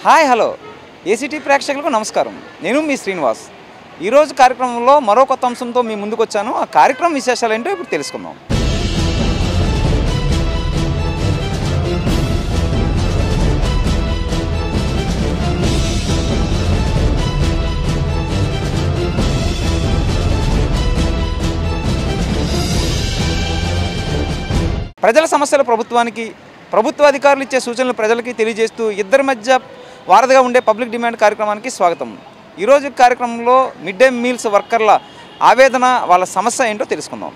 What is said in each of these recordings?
Hi hello ACT ప్రేక్షకులకు నమస్కారం నేను మీ శ్రీనివాస్ ఈరోజు కార్యక్రమంలో మరో కొత్త అంశంతో మీ ముందుకు వచ్చాను ఆ కార్యక్రమం విశేషాలు ఏంటో ఇప్పుడు తెలుసుకుందాం ప్రజల సమస్యలు ప్రభుత్వానికి ప్రభుత్వ అధికారులు ఇచ్చే సూచనలు ప్రజలకి తెలియజేస్తూ ఇద్దరి మధ్య వారధిగా ఉండే పబ్లిక్ డిమాండ్ కార్యక్రమానికి స్వాగతం ఈరోజు కార్యక్రమంలో మిడ్ డే మీల్స్ వర్కర్ల ఆవేదన వాళ్ళ సమస్య ఏంటో తెలుసుకుందాం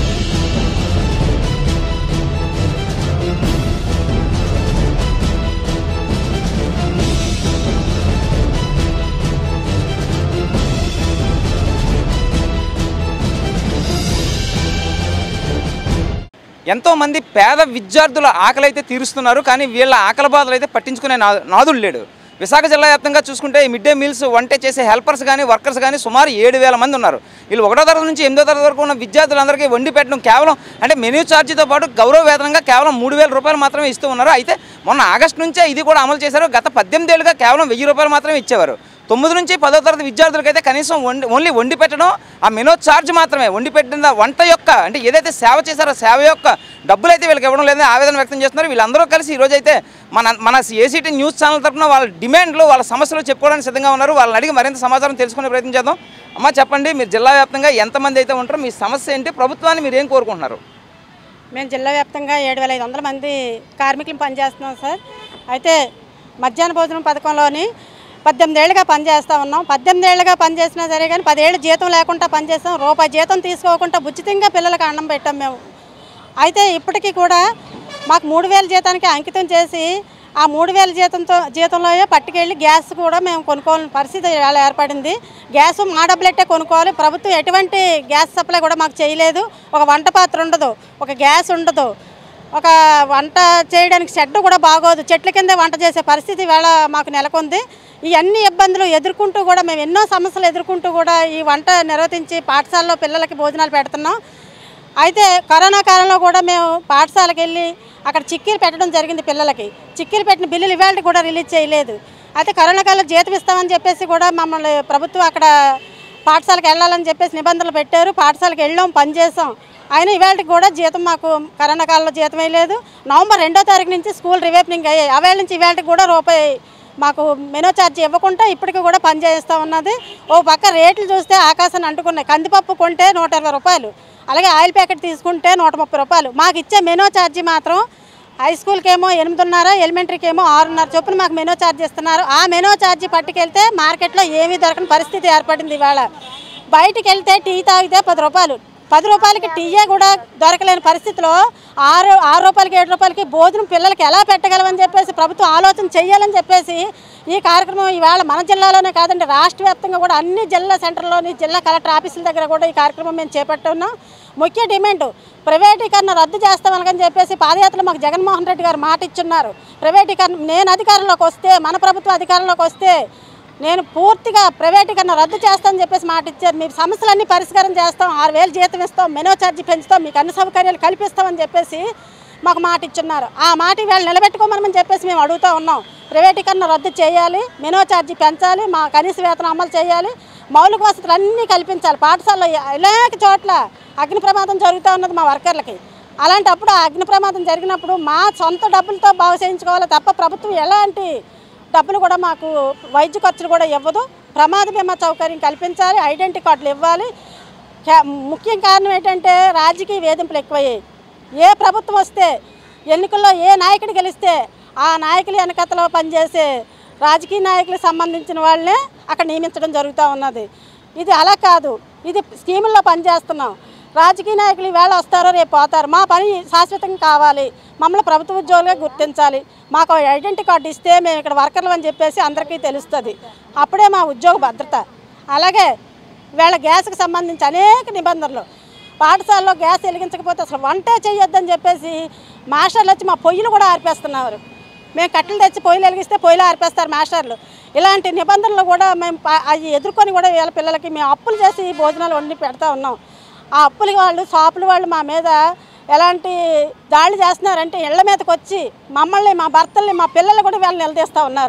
ఎంతోమంది పేద విద్యార్థుల ఆకలి అయితే తీరుస్తున్నారు కానీ వీళ్ళ ఆకలి బాధలు అయితే పట్టించుకునే నా నాదుడు లేడు విశాఖ జిల్లా వ్యాప్తంగా చూసుకుంటే ఈ మిడ్ డే మీల్స్ వంట చేసే హెల్పర్స్ కానీ వర్కర్స్ కానీ సుమారు ఏడు వేల మంది ఉన్నారు వీళ్ళు ఒకటో తరగతి నుంచి ఎనిమిదో తరగతి వరకు ఉన్న విద్యార్థులందరికీ వండి పెట్టడం కేవలం అంటే మెనూ ఛార్జీతో పాటు గౌరవ వేతనంగా కేవలం మూడు వేల రూపాయలు మాత్రమే ఇస్తూ ఉన్నారు అయితే మొన్న ఆగస్టు నుంచే ఇది కూడా అమలు చేశారు గత పద్దెనిమిది ఏళ్ళుగా కేవలం వెయ్యి రూపాయలు మాత్రమే ఇచ్చేవారు తొమ్మిది నుంచి పదో తరగతి విద్యార్థులకైతే కనీసం వండి ఓన్లీ వండి పెట్టడం ఆ మెనో ఛార్జ్ మాత్రమే వండి పెట్టిన వంట యొక్క అంటే ఏదైతే సేవ చేశారో సేవ యొక్క డబ్బులు అయితే వీళ్ళకి ఇవ్వడం లేదని ఆవేదన వ్యక్తం చేస్తున్నారు వీళ్ళందరూ కలిసి ఈరోజు అయితే మన మన ఏసీటీ న్యూస్ ఛానల్ తరఫున వాళ్ళ డిమాండ్లు వాళ్ళ సమస్యలు చెప్పుకోవడానికి సిద్ధంగా ఉన్నారు వాళ్ళని అడిగి మరింత సమాచారం తెలుసుకునే ప్రయత్నం చేద్దాం అమ్మ చెప్పండి మీరు జిల్లా వ్యాప్తంగా ఎంతమంది అయితే ఉంటారో మీ సమస్య ఏంటి ప్రభుత్వాన్ని మీరు ఏం కోరుకుంటున్నారు మేము జిల్లా వ్యాప్తంగా ఏడు వేల ఐదు వందల మంది కార్మికులు పనిచేస్తున్నాం సార్ అయితే మధ్యాహ్న భోజనం పథకంలోని పద్దెనిమిది ఏళ్ళుగా పనిచేస్తూ ఉన్నాం పద్దెనిమిది ఏళ్ళుగా పనిచేసినా సరే కానీ పదేళ్ళు జీతం లేకుండా పనిచేస్తాం రూపాయి జీతం తీసుకోకుండా ఉచితంగా పిల్లలకు అన్నం పెట్టాం మేము అయితే ఇప్పటికీ కూడా మాకు మూడు వేల జీతానికి అంకితం చేసి ఆ మూడు వేల జీతంతో జీతంలో పట్టుకెళ్ళి గ్యాస్ కూడా మేము కొనుక్కోవాలని పరిస్థితి ఇలా ఏర్పడింది గ్యాస్ మా డబ్బులెట్టే కొనుక్కోవాలి ప్రభుత్వం ఎటువంటి గ్యాస్ సప్లై కూడా మాకు చేయలేదు ఒక వంట పాత్ర ఉండదు ఒక గ్యాస్ ఉండదు ఒక వంట చేయడానికి షెడ్ కూడా బాగోదు చెట్ల కింద వంట చేసే పరిస్థితి వేళ మాకు నెలకొంది ఈ అన్ని ఇబ్బందులు ఎదుర్కొంటూ కూడా మేము ఎన్నో సమస్యలు ఎదుర్కొంటూ కూడా ఈ వంట నిర్వర్తించి పాఠశాలలో పిల్లలకి భోజనాలు పెడుతున్నాం అయితే కరోనా కాలంలో కూడా మేము పాఠశాలకు వెళ్ళి అక్కడ చిక్కీలు పెట్టడం జరిగింది పిల్లలకి చిక్కీలు పెట్టిన బిల్లులు ఇవాళ కూడా రిలీజ్ చేయలేదు అయితే కరోనా కాలంలో జీతం ఇస్తామని చెప్పేసి కూడా మమ్మల్ని ప్రభుత్వం అక్కడ పాఠశాలకు వెళ్ళాలని చెప్పేసి నిబంధనలు పెట్టారు పాఠశాలకు వెళ్ళాం పనిచేసాం అయినా ఇవాళకి కూడా జీతం మాకు కరోనా కాలంలో జీతం వేయలేదు నవంబర్ రెండో తారీఖు నుంచి స్కూల్ రివేపనింగ్ అయ్యాయి అవేళ నుంచి ఇవాళకి కూడా రూపాయి మాకు మెనో ఛార్జ్ ఇవ్వకుండా ఇప్పటికి కూడా పనిచేస్తూ ఉన్నది ఓ పక్క రేట్లు చూస్తే ఆకాశాన్ని అంటుకున్నాయి కందిపప్పు కొంటే నూట ఇరవై రూపాయలు అలాగే ఆయిల్ ప్యాకెట్ తీసుకుంటే నూట ముప్పై రూపాయలు మాకు ఇచ్చే మెనో ఛార్జీ మాత్రం హై స్కూల్కి ఏమో ఎనిమిదిన్నర ఎలిమెంటరీకి ఏమో ఆరున్నర చొప్పున మాకు మెనో ఛార్జ్ ఇస్తున్నారు ఆ మెనో ఛార్జీ పట్టుకెళ్తే మార్కెట్లో ఏమీ దొరకని పరిస్థితి ఏర్పడింది ఇవాళ బయటికి వెళ్తే టీ తాగితే పది రూపాయలు పది రూపాయలకి టీయే కూడా దొరకలేని పరిస్థితిలో ఆరు ఆరు రూపాయలకి ఏడు రూపాయలకి భోజనం పిల్లలకి ఎలా పెట్టగలమని చెప్పేసి ప్రభుత్వం ఆలోచన చేయాలని చెప్పేసి ఈ కార్యక్రమం ఈవేళ మన జిల్లాలోనే కాదండి రాష్ట్ర వ్యాప్తంగా కూడా అన్ని జిల్లా సెంటర్లోని జిల్లా కలెక్టర్ ఆఫీసుల దగ్గర కూడా ఈ కార్యక్రమం మేము చేపట్టున్నాం ముఖ్య డిమాండ్ ప్రైవేటీకరణ రద్దు చేస్తామని చెప్పేసి పాదయాత్రలో మాకు జగన్మోహన్ రెడ్డి గారు మాట ఇచ్చున్నారు ప్రైవేటీకరణ నేను అధికారంలోకి వస్తే మన ప్రభుత్వ అధికారంలోకి వస్తే నేను పూర్తిగా ప్రైవేటీకరణ రద్దు చేస్తామని చెప్పేసి మాట ఇచ్చారు మీ సమస్యలన్నీ పరిష్కారం చేస్తాం ఆరు వేలు జీతం ఇస్తాం మెనో ఛార్జీ పెంచుతాం మీకు అన్ని సౌకర్యాలు కల్పిస్తామని చెప్పేసి మాకు మాట ఇచ్చున్నారు ఆ మాట వీళ్ళు నిలబెట్టుకోమని చెప్పేసి మేము అడుగుతూ ఉన్నాం ప్రైవేటీకరణ రద్దు చేయాలి మెనో ఛార్జీ పెంచాలి మా కనీస వేతనం అమలు చేయాలి మౌలిక వసతులు అన్నీ కల్పించాలి పాఠశాలలో అనేక చోట్ల అగ్ని ప్రమాదం జరుగుతూ ఉన్నది మా వర్కర్లకి అలాంటప్పుడు ఆ అగ్ని ప్రమాదం జరిగినప్పుడు మా సొంత డబ్బులతో బాగు చేయించుకోవాలి తప్ప ప్రభుత్వం ఎలాంటి డబ్బులు కూడా మాకు వైద్య ఖర్చులు కూడా ఇవ్వదు ప్రమాద బీమా సౌకర్యం కల్పించాలి ఐడెంటిటీ కార్డులు ఇవ్వాలి కా- ముఖ్య కారణం ఏంటంటే రాజకీయ వేధింపులు ఎక్కువయ్యాయి ఏ ప్రభుత్వం వస్తే ఎన్నికల్లో ఏ నాయకుడు గెలిస్తే ఆ నాయకుల వెనకతలో పనిచేసే రాజకీయ నాయకులకు సంబంధించిన వాళ్ళనే అక్కడ నియమించడం జరుగుతూ ఉన్నది ఇది అలా కాదు ఇది స్కీముల్లో పనిచేస్తున్నాం రాజకీయ నాయకులు ఈవేళ వస్తారో రేపు పోతారు మా పని శాశ్వతంగా కావాలి మమ్మల్ని ప్రభుత్వ ఉద్యోగులుగా గుర్తించాలి మాకు ఐడెంటిటీ కార్డు ఇస్తే మేము ఇక్కడ వర్కర్లు అని చెప్పేసి అందరికీ తెలుస్తుంది అప్పుడే మా ఉద్యోగ భద్రత అలాగే వీళ్ళ గ్యాస్కి సంబంధించి అనేక నిబంధనలు పాఠశాలలో గ్యాస్ వెలిగించకపోతే అసలు వంటే చేయొద్దని చెప్పేసి మాస్టర్లు వచ్చి మా పొయ్యిలు కూడా ఆర్పేస్తున్నారు మేము కట్టెలు తెచ్చి పొయ్యిలు వెలిగిస్తే పొయ్యిలు ఆర్పేస్తారు మాస్టర్లు ఇలాంటి నిబంధనలు కూడా మేము పా- అవి ఎదుర్కొని కూడా వీళ్ళ పిల్లలకి మేము అప్పులు చేసి భోజనాలు వండి పెడతా ఉన్నాం ఆ అప్పుల వాళ్ళు షాపుల వాళ్ళు మా మీద ఎలాంటి దాడి చేస్తున్నారంటే ఇళ్ల మీదకి వచ్చి మమ్మల్ని మా భర్తల్ని మా పిల్లలు కూడా వీళ్ళని నిలదీస్తూ ఉన్నారు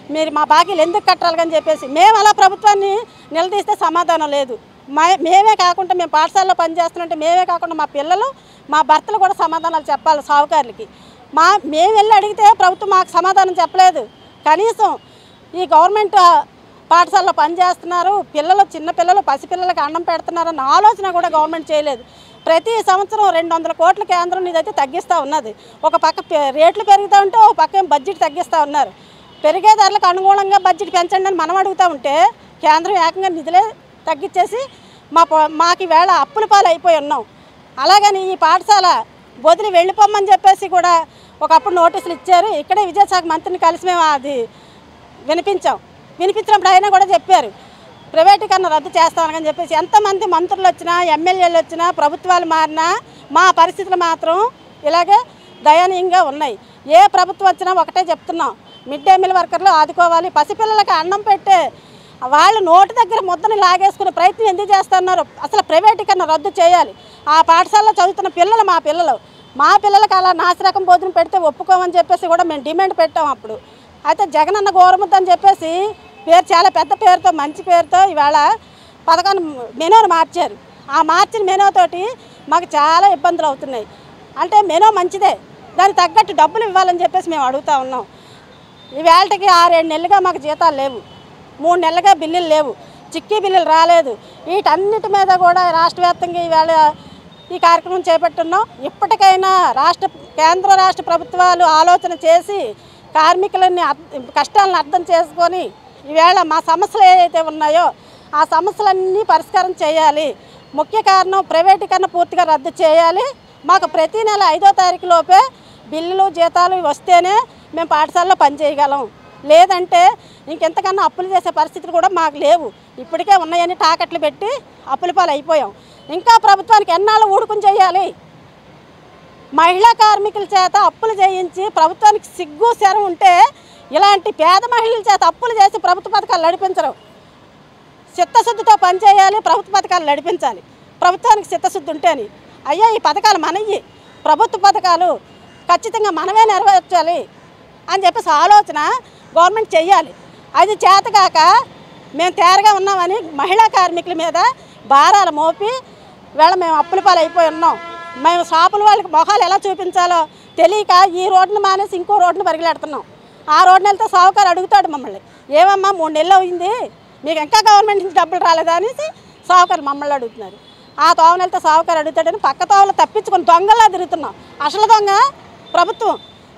మీరు మా బాకీలు ఎందుకు కట్టాలి అని చెప్పేసి మేము అలా ప్రభుత్వాన్ని నిలదీస్తే సమాధానం లేదు మా మేమే కాకుండా మేము పాఠశాలలో పనిచేస్తుంటే మేమే కాకుండా మా పిల్లలు మా భర్తలు కూడా సమాధానాలు చెప్పాలి సావుకారులకి మా మేము వెళ్ళి అడిగితే ప్రభుత్వం మాకు సమాధానం చెప్పలేదు కనీసం ఈ గవర్నమెంట్ ఆ, పాఠశాలలో పనిచేస్తున్నారు పిల్లలు చిన్న పిల్లలు పసిపిల్లలకి అన్నం పెడుతున్నారన్న ఆలోచన కూడా గవర్నమెంట్ చేయలేదు ప్రతి సంవత్సరం రెండు వందల కోట్ల కేంద్రం ఇదైతే తగ్గిస్తూ ఉన్నది ఒక పక్క పె- రేట్లు పెరుగుతూ ఉంటే ఒక పక్క ఏం బడ్జెట్ తగ్గిస్తూ ఉన్నారు పెరిగే ధరలకు అనుగుణంగా బడ్జెట్ పెంచండి అని మనం అడుగుతూ ఉంటే కేంద్రం ఏకంగా నిధులే తగ్గించేసి మా ప- మాకు ఈవేళ అప్పుల పాలు అయిపోయి ఉన్నాం అలాగని ఈ పాఠశాల వదిలి వెళ్ళిపోమని చెప్పేసి కూడా ఒకప్పుడు నోటీసులు ఇచ్చారు ఇక్కడే విద్యాశాఖ మంత్రిని కలిసి మేము అది వినిపించాం వినిపించినప్పుడు ఆయన కూడా చెప్పారు ప్రైవేటీకరణ రద్దు చేస్తామని చెప్పేసి ఎంతమంది మంత్రులు వచ్చినా ఎమ్మెల్యేలు వచ్చినా ప్రభుత్వాలు మారినా మా పరిస్థితులు మాత్రం ఇలాగే దయనీయంగా ఉన్నాయి ఏ ప్రభుత్వం వచ్చినా ఒకటే చెప్తున్నాం మిడ్ డే మీల్ వర్కర్లు ఆదుకోవాలి పసిపిల్లలకి అన్నం పెట్టే వాళ్ళు నోటి దగ్గర ముద్దని లాగేసుకునే ప్రయత్నం ఎందుకు చేస్తున్నారు అసలు ప్రైవేటీకరణ రద్దు చేయాలి ఆ పాఠశాలలో చదువుతున్న పిల్లలు మా పిల్లలు మా పిల్లలకి అలా నాసిరకం భోజనం పెడితే ఒప్పుకోమని చెప్పేసి కూడా మేము డిమాండ్ పెట్టాం అప్పుడు అయితే జగనన్న గోరముద్ద అని చెప్పేసి పేరు చాలా పెద్ద పేరుతో మంచి పేరుతో ఇవాళ పథకాన్ని మెనూని మార్చారు ఆ మార్చిన మెనూతోటి మాకు చాలా ఇబ్బందులు అవుతున్నాయి అంటే మెనూ మంచిదే దానికి తగ్గట్టు డబ్బులు ఇవ్వాలని చెప్పేసి మేము అడుగుతా ఉన్నాం ఈవేళకి ఆరేడు నెలలుగా మాకు జీతాలు లేవు మూడు నెలలుగా బిల్లులు లేవు చిక్కీ బిల్లులు రాలేదు వీటన్నిటి మీద కూడా రాష్ట్ర వ్యాప్తంగా ఈవేళ ఈ కార్యక్రమం చేపట్టున్నాం ఇప్పటికైనా రాష్ట్ర కేంద్ర రాష్ట్ర ప్రభుత్వాలు ఆలోచన చేసి కార్మికులని అర్థ- కష్టాలను అర్థం చేసుకొని ఈవేళ మా సమస్యలు ఏవైతే ఉన్నాయో ఆ సమస్యలన్నీ పరిష్కారం చేయాలి ముఖ్య కారణం ప్రైవేటీకరణ పూర్తిగా రద్దు చేయాలి మాకు ప్రతి నెల ఐదో తారీఖు లోపే బిల్లులు జీతాలు వస్తేనే మేము పాఠశాలలో పనిచేయగలం లేదంటే ఇంకెంతకన్నా అప్పులు చేసే పరిస్థితులు కూడా మాకు లేవు ఇప్పటికే ఉన్నాయని తాకట్లు పెట్టి అప్పుల పాలు అయిపోయాం ఇంకా ప్రభుత్వానికి ఎన్నాళ్ళు ఊడుకుని చేయాలి మహిళా కార్మికుల చేత అప్పులు చేయించి ప్రభుత్వానికి సిగ్గు శరం ఉంటే ఇలాంటి పేద మహిళల చేత అప్పులు చేసి ప్రభుత్వ పథకాలు నడిపించరు చిత్తశుద్ధితో పనిచేయాలి ప్రభుత్వ పథకాలు నడిపించాలి ప్రభుత్వానికి చిత్తశుద్ధి ఉంటేని అయ్యా ఈ పథకాలు మనయ్యి ప్రభుత్వ పథకాలు ఖచ్చితంగా మనమే నెరవేర్చాలి అని చెప్పేసి ఆలోచన గవర్నమెంట్ చెయ్యాలి అది చేతకాక మేము తేరగా ఉన్నామని మహిళా కార్మికుల మీద భారాలు మోపి వేళ మేము అప్పుల పాలు అయిపోయి ఉన్నాం మేము షాపుల వాళ్ళకి మొహాలు ఎలా చూపించాలో తెలియక ఈ రోడ్డుని మానేసి ఇంకో రోడ్డుని పరిగెడుతున్నాం ఆ రోడ్డుని వెళ్తే సావుకారు అడుగుతాడు మమ్మల్ని ఏమమ్మా మూడు నెలలు అయింది మీకు ఇంకా గవర్నమెంట్ నుంచి డబ్బులు రాలేదా అనేసి సావుకారు మమ్మల్ని అడుగుతున్నారు ఆ తోవన వెళ్తే సావుకారు అడుగుతాడని పక్క తోవలో తప్పించుకొని దొంగలా తిరుగుతున్నాం అసలు దొంగ ప్రభుత్వం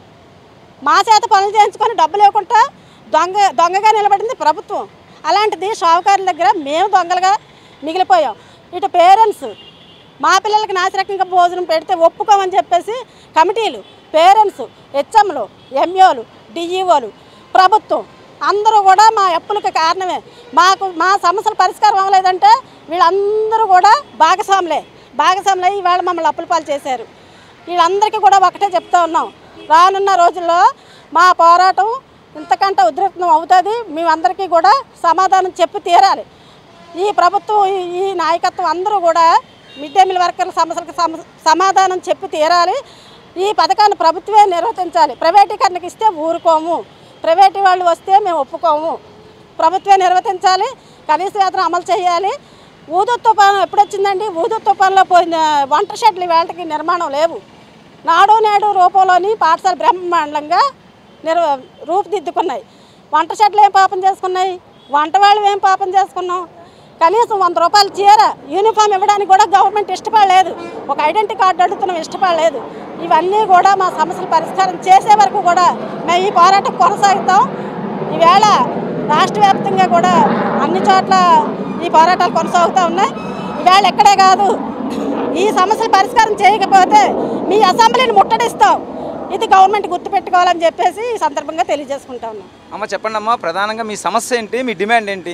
మా చేత పనులు చేయించుకొని డబ్బులు ఇవ్వకుండా దొంగ దొంగగా నిలబడింది ప్రభుత్వం అలాంటిది షావుకారుల దగ్గర మేము దొంగలుగా మిగిలిపోయాం ఇటు పేరెంట్స్ మా పిల్లలకి నాసిరకంగా భోజనం పెడితే ఒప్పుకోమని చెప్పేసి కమిటీలు పేరెంట్స్ హెచ్ఎంలు ఎంఓలు డిఈఓలు ప్రభుత్వం అందరూ కూడా మా అప్పులకు కారణమే మాకు మా సమస్యల పరిష్కారం అవ్వలేదంటే వీళ్ళందరూ కూడా భాగస్వాములే భాగస్వాములై ఇవాళ మమ్మల్ని అప్పుల పాలు చేశారు వీళ్ళందరికీ కూడా ఒకటే చెప్తా ఉన్నాం రానున్న రోజుల్లో మా పోరాటం ఇంతకంటే ఉధృతం అవుతుంది మేమందరికీ కూడా సమాధానం చెప్పి తీరాలి ఈ ప్రభుత్వం ఈ- ఈ నాయకత్వం అందరూ కూడా మిడ్ డే మీల్ వర్కర్ల సమస్యలకు సమ- సమాధానం చెప్పి తీరాలి ఈ పథకాన్ని ప్రభుత్వమే నిర్వర్తించాలి ప్రైవేటీకరణకి ఇస్తే ఊరుకోము ప్రైవేటు వాళ్ళు వస్తే మేము ఒప్పుకోము ప్రభుత్వమే నిర్వర్తించాలి కనీస వేతనం అమలు చేయాలి ఊదు తుఫాను ఎప్పుడొచ్చిందండి ఊదు తుఫాన్లో పోయిన వంట షెడ్లు వేళకి నిర్మాణం లేవు నాడు నేడు రూపంలోని పాఠశాల బ్రహ్మాండంగా నిర్వ రూపుదిద్దుకున్నాయి వంట షెడ్లు ఏం పాపం చేసుకున్నాయి వంట వాళ్ళు ఏం పాపం చేసుకున్నాం కనీసం వంద రూపాయలు చీర యూనిఫామ్ ఇవ్వడానికి కూడా గవర్నమెంట్ ఇష్టపడలేదు ఒక ఐడెంటిటీ కార్డు అడుగుతున్నాం ఇష్టపడలేదు ఇవన్నీ కూడా మా సమస్యలు పరిష్కారం చేసే వరకు కూడా మేము ఈ పోరాటం కొనసాగుతాం ఈవేళ రాష్ట్ర వ్యాప్తంగా కూడా అన్ని చోట్ల ఈ పోరాటాలు కొనసాగుతూ ఉన్నాయి ఈవేళ ఎక్కడే కాదు ఈ సమస్యలు పరిష్కారం చేయకపోతే మీ అసెంబ్లీని ముట్టడిస్తాం ఇది గవర్నమెంట్ గుర్తుపెట్టుకోవాలని చెప్పేసి ఈ సందర్భంగా తెలియజేసుకుంటా ఉన్నాం అమ్మ చెప్పండి అమ్మా ప్రధానంగా మీ సమస్య ఏంటి మీ డిమాండ్ ఏంటి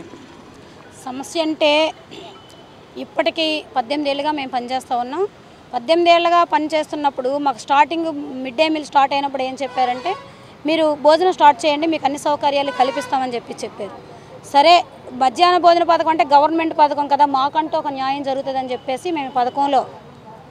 సమస్య అంటే ఇప్పటికీ పద్దెనిమిది ఏళ్ళుగా మేము పనిచేస్తూ ఉన్నాం పద్దెనిమిది ఏళ్ళుగా పనిచేస్తున్నప్పుడు మాకు starting mid day meal start అయినప్పుడు ఏం చెప్పారంటే మీరు భోజనం స్టార్ట్ చేయండి మీకు అన్ని సౌకర్యాలు కల్పిస్తామని చెప్పి చెప్పారు సరే మధ్యాహ్న భోజన పథకం అంటే గవర్నమెంట్ పథకం కదా మాకంటూ ఒక న్యాయం జరుగుతుందని చెప్పేసి మేము ఈ పథకంలో